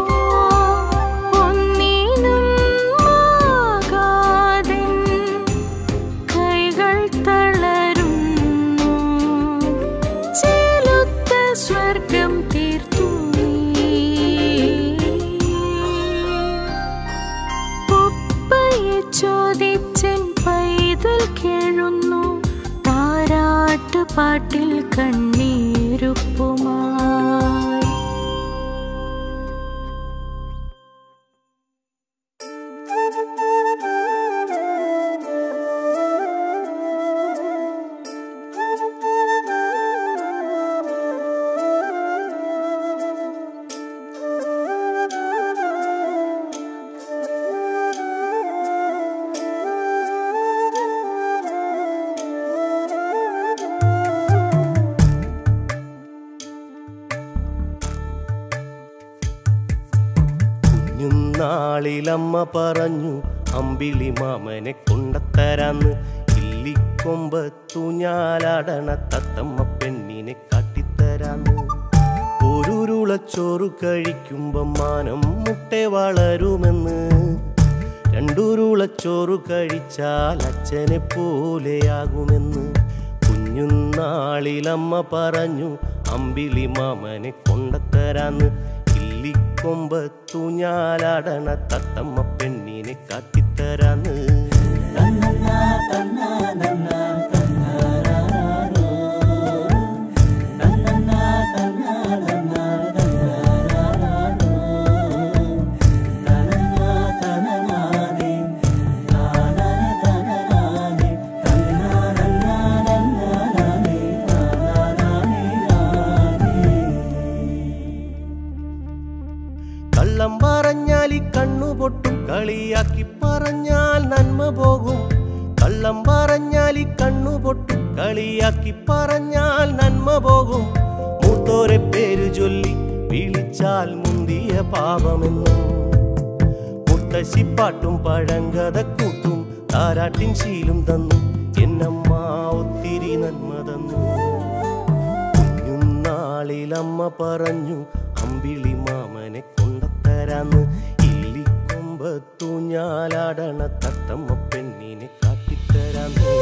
ഒന്നിനും ആകാതെ കൈകൾ തളരുന്നു ചേലുത്ത സ്വർഗം തീർത്തു നീ ഉപ്പയെ ചോദിച്ചൻ പൈതൽ കേഴുന്നു താരാട്ട് പാട്ടിൽ കണ്ണീരുപ്പുമായി കുഞ്ഞുനാളിലമ്മ പറഞ്ഞു അമ്പിളി മാമനെ കൊണ്ടത്തരാന്ന് ഇല്ലിക്കൊമ്പത്തു ഞാലാടണ തത്തമ്മ പെണ്ണിനെ കാട്ടിത്തരാന്ന് ഒരുരുളച്ചോറ് കഴിക്കുമ്പം മാനം മുട്ടെ വളരുമെന്ന് രണ്ടുരുളച്ചോറ് കഴിച്ചാൽ അച്ഛനെ പോലെയാകുമെന്ന് കുഞ്ഞുനാളിലമ്മ പറഞ്ഞു അമ്പിളി മാമനെ കൊണ്ടത്തരാന്ന് ഇല്ലിക്കൊമ്പത്തു ഞാലാടണ തത്തമ്മ പെണ്ണിനെ കാട്ടിത്തരാന്ന് കള്ളം പറഞ്ഞാൽ ഈ കണ്ണു പൊട്ടും കളിയാക്കി പറഞ്ഞാൽ നന്മ പോകും കള്ളം പറഞ്ഞാൽ ഈ കണ്ണു പൊട്ടും കളിയാക്കി പറഞ്ഞാൽ നന്മ പോകും മൂത്തോരെ പേര് ചൊല്ലി വിളിച്ചാൽ മുന്തിയ പാപമെന്നും മുത്തശ്ശിപ്പാട്ടും പഴങ്കഥ കൂട്ടും താരാട്ടിൻ ശീലും തന്നു എന്നമ്മ ഒത്തിരി നന്മ തന്നു കുഞ്ഞുനാളിലമ്മ പറഞ്ഞു അമ്പിളി മാമനെ കൊണ്ടത്തരാന്ന് ഇല്ലിക്കൊമ്പത്തു ഞാലാടണ തത്തമ്മ പെണ്ണിനെ കാട്ടിത്തരാന്ന്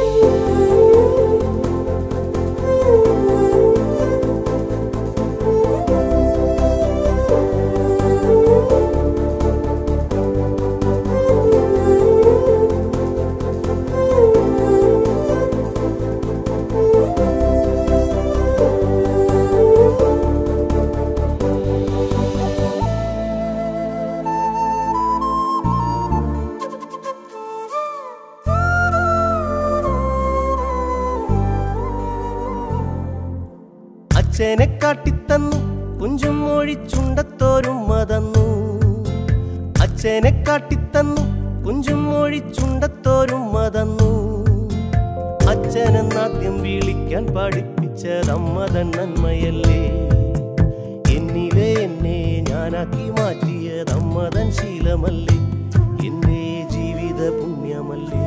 അച്ഛനെ കാട്ടിത്തന്നു കുഞ്ചും മൊഴി ചുണ്ടത്തോരും മതന്നു അച്ഛനെ കാട്ടിത്തന്നു കുഞ്ചും മൊഴി ചുണ്ടത്തോരും മതന്നു അച്ഛനെന്നാദ്യം വിളിക്കാൻ പഠിപ്പിച്ചതമ്മ തൻ നന്മയല്ലേ എന്നിലെ എന്നെ ഞാനാക്കി മാറ്റിയതമ്മ തൻ ശീലമല്ലേ എന്റെ ജീവിത പുണ്യമല്ലേ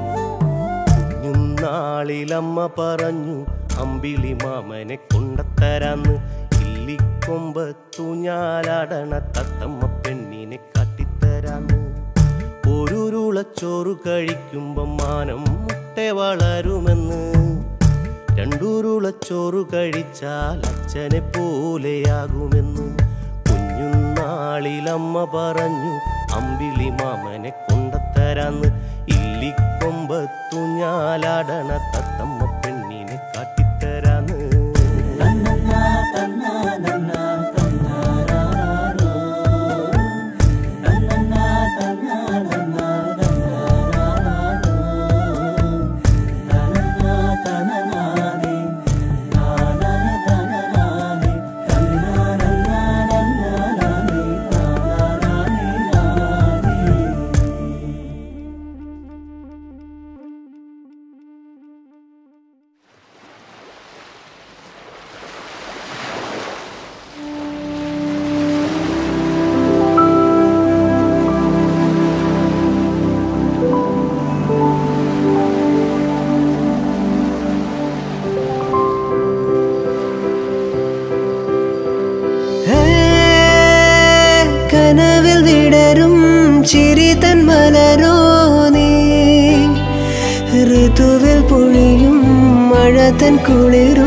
കുഞ്ഞുനാളിലമ്മ പറഞ്ഞു അമ്പിളി മാമനെ കൊണ്ടത്തരാന്ന് ഇല്ലിക്കൊമ്പത്തു ഞാലാടണ തത്തമ്മ പെണ്ണിനെ കാട്ടിത്തരാന്ന് ഒരുരുള ചോറ് കഴിക്കുമ്പം മാനം മുട്ട വളരുമെന്ന് രണ്ടൂരുള ചോറ് കഴിച്ചാൽ അച്ഛനെ പോലെയാകുമെന്ന് കുഞ്ഞുനാളിലമ്മ പറഞ്ഞു അമ്പിളി മാമനെ കൊണ്ടത്തരാന്ന് ഇല്ലിക്കൊമ്പത്തു ഞാലാടണ തത്തമ്മ പെണ്ണിനെ കാട്ടിത്തരാന്ന് കനവിൽ വിടരും ചിരി തൻ മലരോ നീ ഋതുവിൽ പൊഴിയും മഴ തൻ കുളിരോ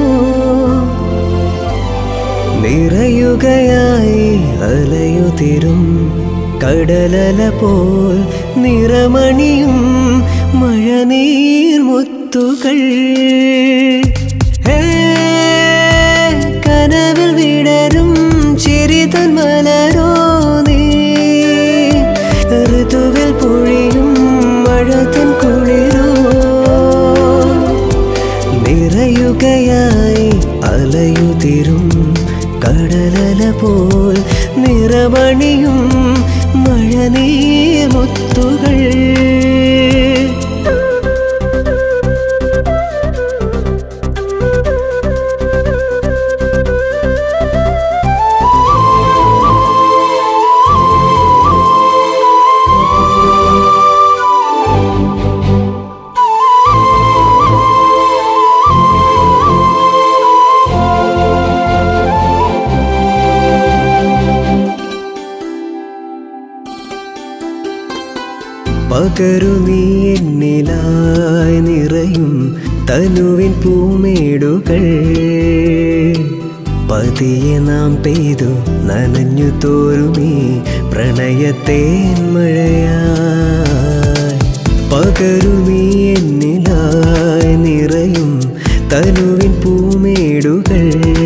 നിറയുകയായി അലയുതിരും കടലല പോൽ നിറമണിയും മഴനീർ മുത്തുകൾ ഹേ, കനവിൽ വിടരും ചിരി തൻ മലരോ നീ ഋതുവിൽ പൊഴിയും മഴ തൻ കുളിരോ നിറയുകയായി അലയുതിരും കടലല പോൽ നിറമണിയും മഴനീർ മുത്തുകൾ പകരു നീ എന്നിലായി നിറയും തനുവിൻ പൂമേടുകൾ പതിയെ നാം പെയ്തു നനഞ്ഞു തോരുമീ പ്രണയത്തേൻ മഴയായി പകരു നീ എന്നിലായി നിറയും തനുവിൻ പൂമേടുകൾ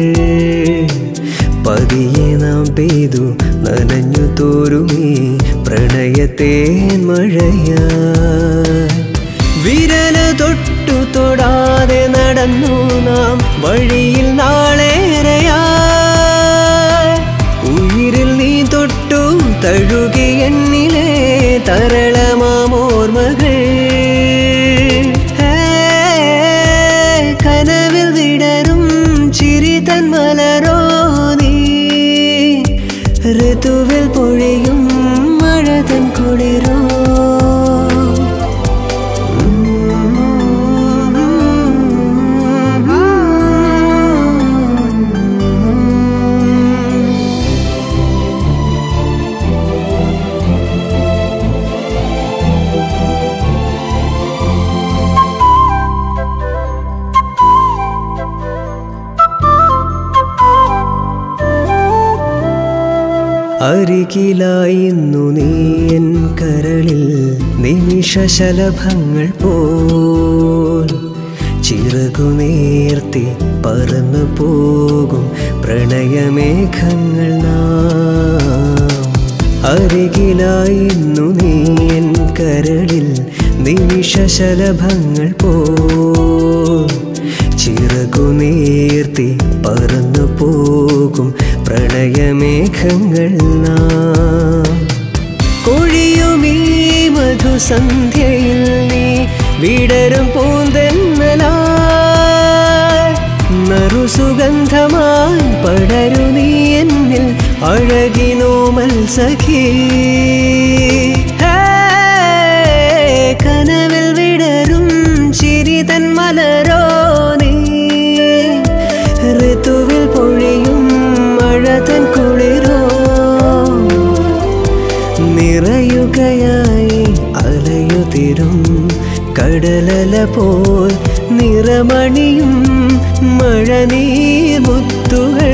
പതിയെ നാം പെയ്തു നനഞ്ഞു തോരുമീ പ്രണയത്തേൻ മഴയായി വിരല തൊട്ടു തൊടാതെ നടന്നു നാം വഴിയിൽ നാളേറെയായി ഉയിരിൽ നീ തൊട്ടു തഴുകി എന്നിലെ തരളമാമോർമകൾ ഹേ, കനവിൽ വിടരും ചിരി തൻ മലരോ നീ ഋതുവിൽ പൊഴിയും മഴ തൻ കുളിരോ അരികിലായിന്നു നീ എൻ കരളിൽ നിമിഷശലഭങ്ങൾ പോൽ ചിറകു നേർത്തി പറന്നു പോകും പ്രണയമേഘങ്ങൾ നാം അരികിലായിന്നു നീ എൻ കരളിൽ നിമിഷശലഭങ്ങൾ പോൽ ചിറകു നീർത്തി പറന്നു പോകും പ്രണയമേഘങ്ങൾ നാം കൊഴിയുമീ മധുസന്ധ്യയിൽ നീ വിടരും പൂന്തെന്നലായി നറുസുഗന്ധമായി പടരു നീ എന്നിൽ അഴകിനോമൽ സഖി ഹേ, കനവിൽ വിടരും ചിരി തൻ മലരോ നീ ഋതുവിൽ പൊഴിയും മഴ തൻ കുളിരോ നിറയുകയായി അലയു കടലല പോൽ നിറമണിയും മഴനീർ മുത്തുകൾ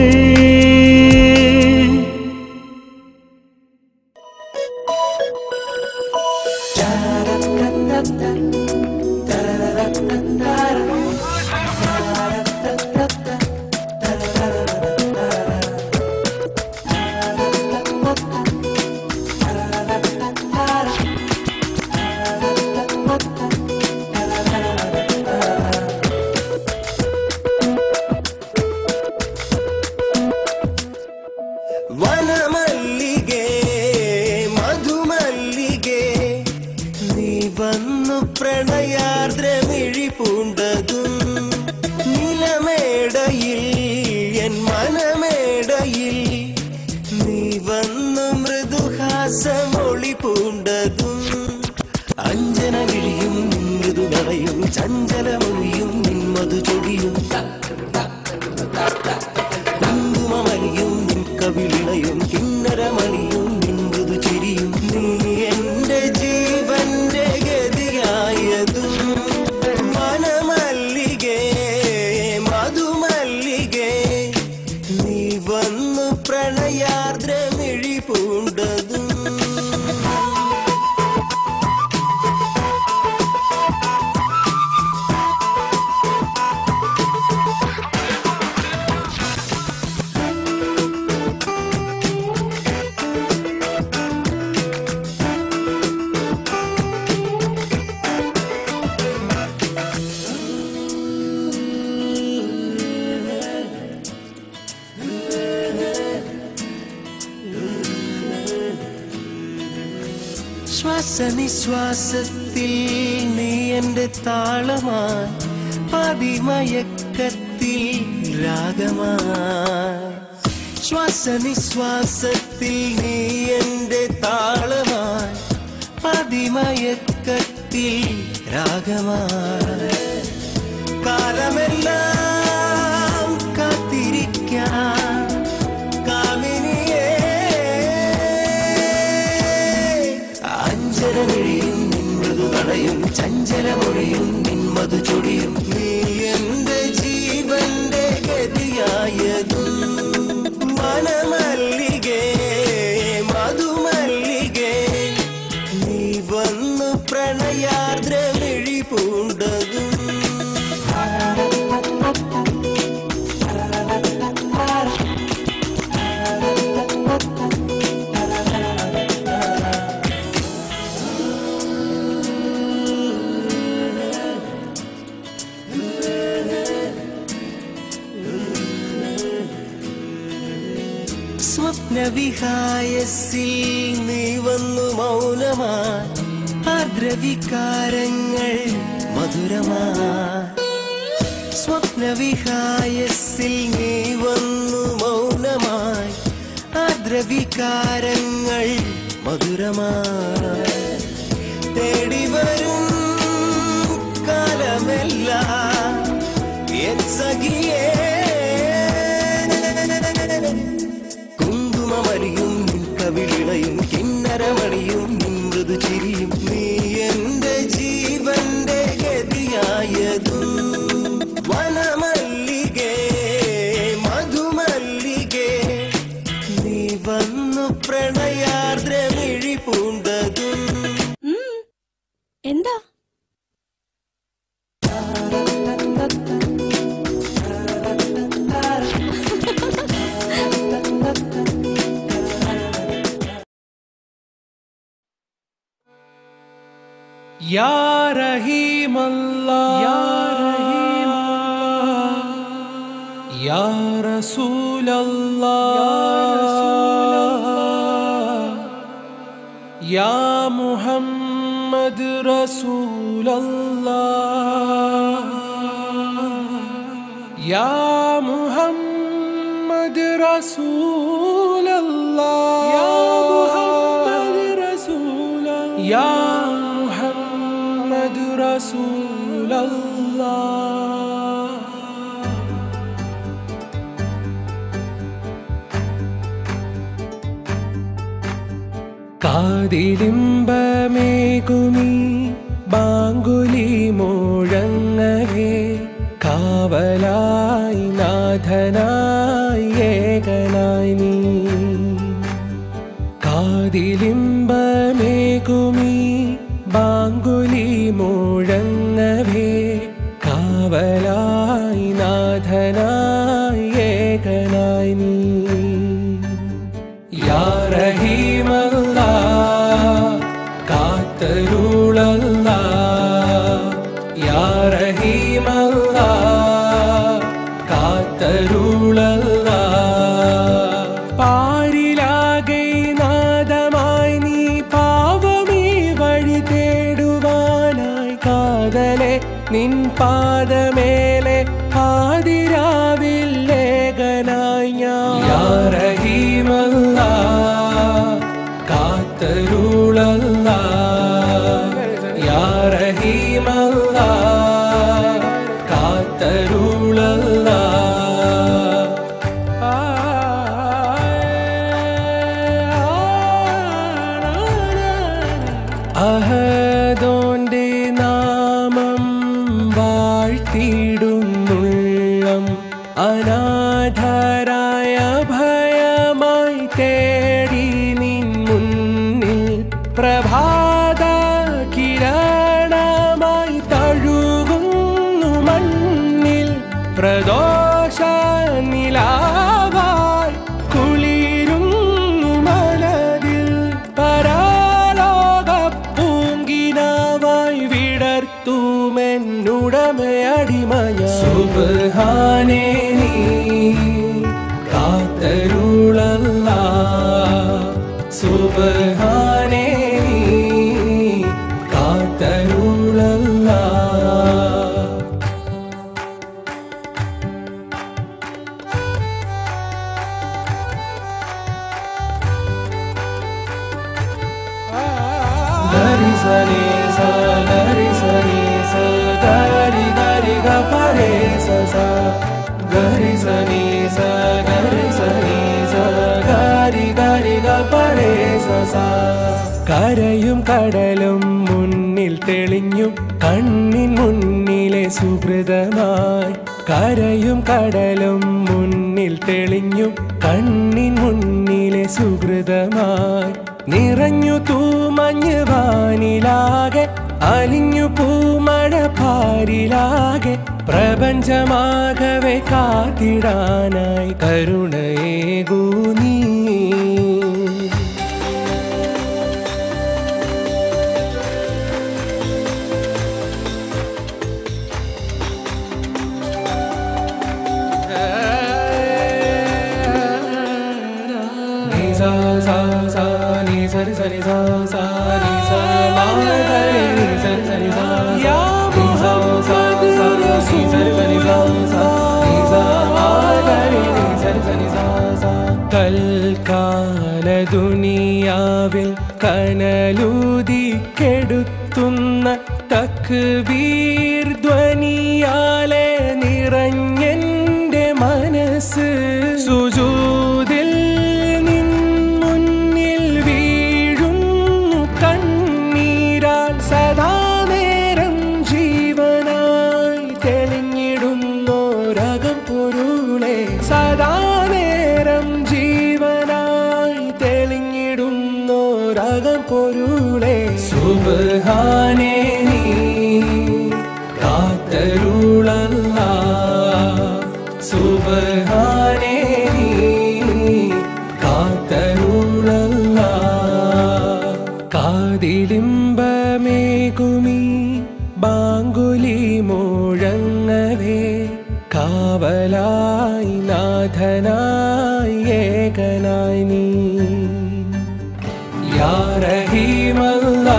വനമല്ലികേ മധുമല്ലികേ നീ വന്നു പ്രണയാർദ്രമിഴി പൂണ്ടതും നിലമേടയിൽ എൻ മനമേടയിൽ നീ വന്നു മൃദുഹാസമൊളി പൂണ്ടതും അഞ്ജന വിഴിയും മൃദുനടയും ചഞ്ചലമൊഴിയും നിന്മധു ചൊടിയും കുങ്കുമമണിയും നിൻ കവിളിണയും കിന്നരമണിയും നിൻ മൃദു ചിരിയും നീ എന്റെ ജീവന്റെ ഗതിയായതും മനമല്ലികേ മധുമല്ലികേ നീ വന്നു പ്രണയാർദ്രമിഴി പൂണ്ടതും ശ്വാസനിശ്വാസത്തിൽ നീ എന്റെ താളമായി പതിമയക്കത്തിൽ രാഗമായി ശ്വാസനിശ്വാസത്തിൽ നീ എന്റെ താളമായി പതിമയക്കത്തിൽ രാഗമായി കാലമെല്ലാം കാത്തിരിക്കാം കാമിനിയേ അഞ്ചരമിഴിയും നിൻ മൃദുതടയും ചഞ്ചലമൊഴിയും നിൻ മധു ചൊടിയും നീ എന്റെ ജീവന്റെ ഗതിയായതും മനമല്ലികേ മധുമല്ലികേ നീ വന്നു പ്രണയാർദ്രമിഴി പൂണ്ടതും സ്വപ്നവിഹായസിൽ നീ വന്നു മൗനമായി ആർദ്രവികാരങ്ങൾ മധുരമായി സ്വപ്നവിഹായസിൽ നീ വന്നു മൗനമായി ആർദ്രവികാരങ്ങൾ മധുരമായി തേടി വരും കാലമെല്ലാം എൻ സഖിയേ കുങ്കുമമണിയും നിൻ കവിളിണയും കിന്നരമണിയും നിൻ മൃദു ചിരിയും നീ എന്റെ ജീവന്റെ ഗതിയായതും വനമല്ലികേ മധുമല്ലികേ നീ വന്നു പ്രണയാർദ്രമിഴി പൂണ്ടതും എന്താ या रहीम अल्लाह या रहीम या रसूल अल्लाह या मुहम्मद रसूल अल्लाह या मुहम्मद रसूल अल्लाह या मुहम्मद रसूल या मुहम्मद रसूल अल्लाह കാതിലിമ്പമേകുമീ ബാങ്കുലി ബാങ്കുലി മുഴങ്ങവേ കാവലായി നാഥനായി ഏകനായി നീ കാതിലിമ്പമേകുമീ ബാങ്കുലി മുഴങ്ങവേ കാവലായി നാഥനായി ഏകനായി നീ യാ റഹീമല്ലാ കാത്തരുളല്ലാ യാ റഹീമല്ലാ കാത്തരുളല്ലാ പാരിലാകെ നാദമായി നീ പാവമീ വഴി തേടുവാനായി കാതലെ നിൻ പാദമേലെ പാതിരാവിൽ ലേഖനായി ഞാൻ യാ റഹീമല്ലാ കാത്തരുളല്ലാ യാ റഹീമല്ലാ കാത്തരുളല്ലാ അഹദോന്റെ നാമം വാഴ്ത്തിടുന്നുള്ളം അനാഥരായ ഭയമായി തേടി നിൻ മുന്നിൽ പ്രഭാത കിരണമായി തഴുകുന്നു മണ്ണിൽ പ്രദോഷ നിലാവായി കുളിരുന്നു മനതിൽ പരാലോക പൂങ്കിനാവായി വിടർത്തുമെന്നുടമയടിമയ സുബാനേ നീ കാത്തരുളല്ല സുബാനേ നീ കാത്തരുളല്ല Gari sani sa gari sani sa gari gari ga pare sa sa gari sani sa gari sani sa gari gari ga pare sa sa കരയും കടലും മുന്നിൽ തെളിഞ്ഞു കണ്ണിൻ മുന്നിലെ സുഹൃതമായി കരയും കടലും മുന്നിൽ തെളിഞ്ഞു കണ്ണിൻ മുന്നിലെ സുഹൃതമായി നിറഞ്ഞു തൂമഞ്ഞ് വാനിലാകെ അലിഞ്ഞു പൂമഴ പാരിലാകെ പ്രപഞ്ചമാകവെ കാത്തിടാനായി കരുണയേകൂ നീ ni sa sa sa ni sa ri sa ni sa sa ni sa ma ga ri ni sa ri sa ni sa sa ni sa sa sa ni sa ri sa ni sa sa ni sa ma ga ri ni sa ri sa ni sa sa തൽക്കാല ദുനിയാവിൽ കനലൂതി കെടുത്തുന്ന തക്ബീർ ധ്വനിയാലെ നിറഞ്ഞെന്റെ മനസ്സ് സുജൂതിൽ നിൻ മുന്നിൽ വീഴുന്നു കണ്ണീരാൽ സദാ നേരം ജീവനായി തെളിഞ്ഞിടുന്നോരകം പൊരുളെ സദാ നേരം ജീവനായി തെളിഞ്ഞിടുന്നോരകം പൊരുളെ സുബാനേ നീ കാത്തരുളല്ല സുബാനേ നീ കാത്തരുളല്ല കാതിലിമ്പമേകുമീ ബാങ്കുലി മുഴങ്ങവേ കാവലായി നാഥനായി ഏകനായി നീ യാ റഹീമല്ല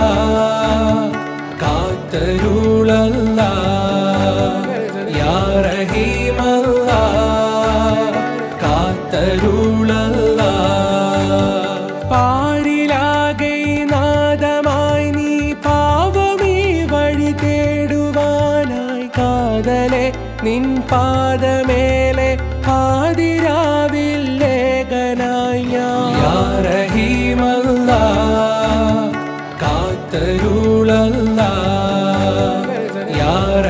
കാത്തരുളല്ല യാ റഹീമല്ല കാത്തരുളല്ല പാരിലാകെ നാദമായി നീ പാവമീ വഴി തേടുവാനായി കാതലെ നിൻ പാദമേലെ പാതിരാവിൽ ലേഖനായി ഞാൻ യാ റഹീമല്ല കാത്തരുളല്ല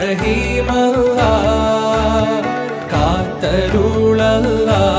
റഹീമല്ല കാത്തരുളല്ല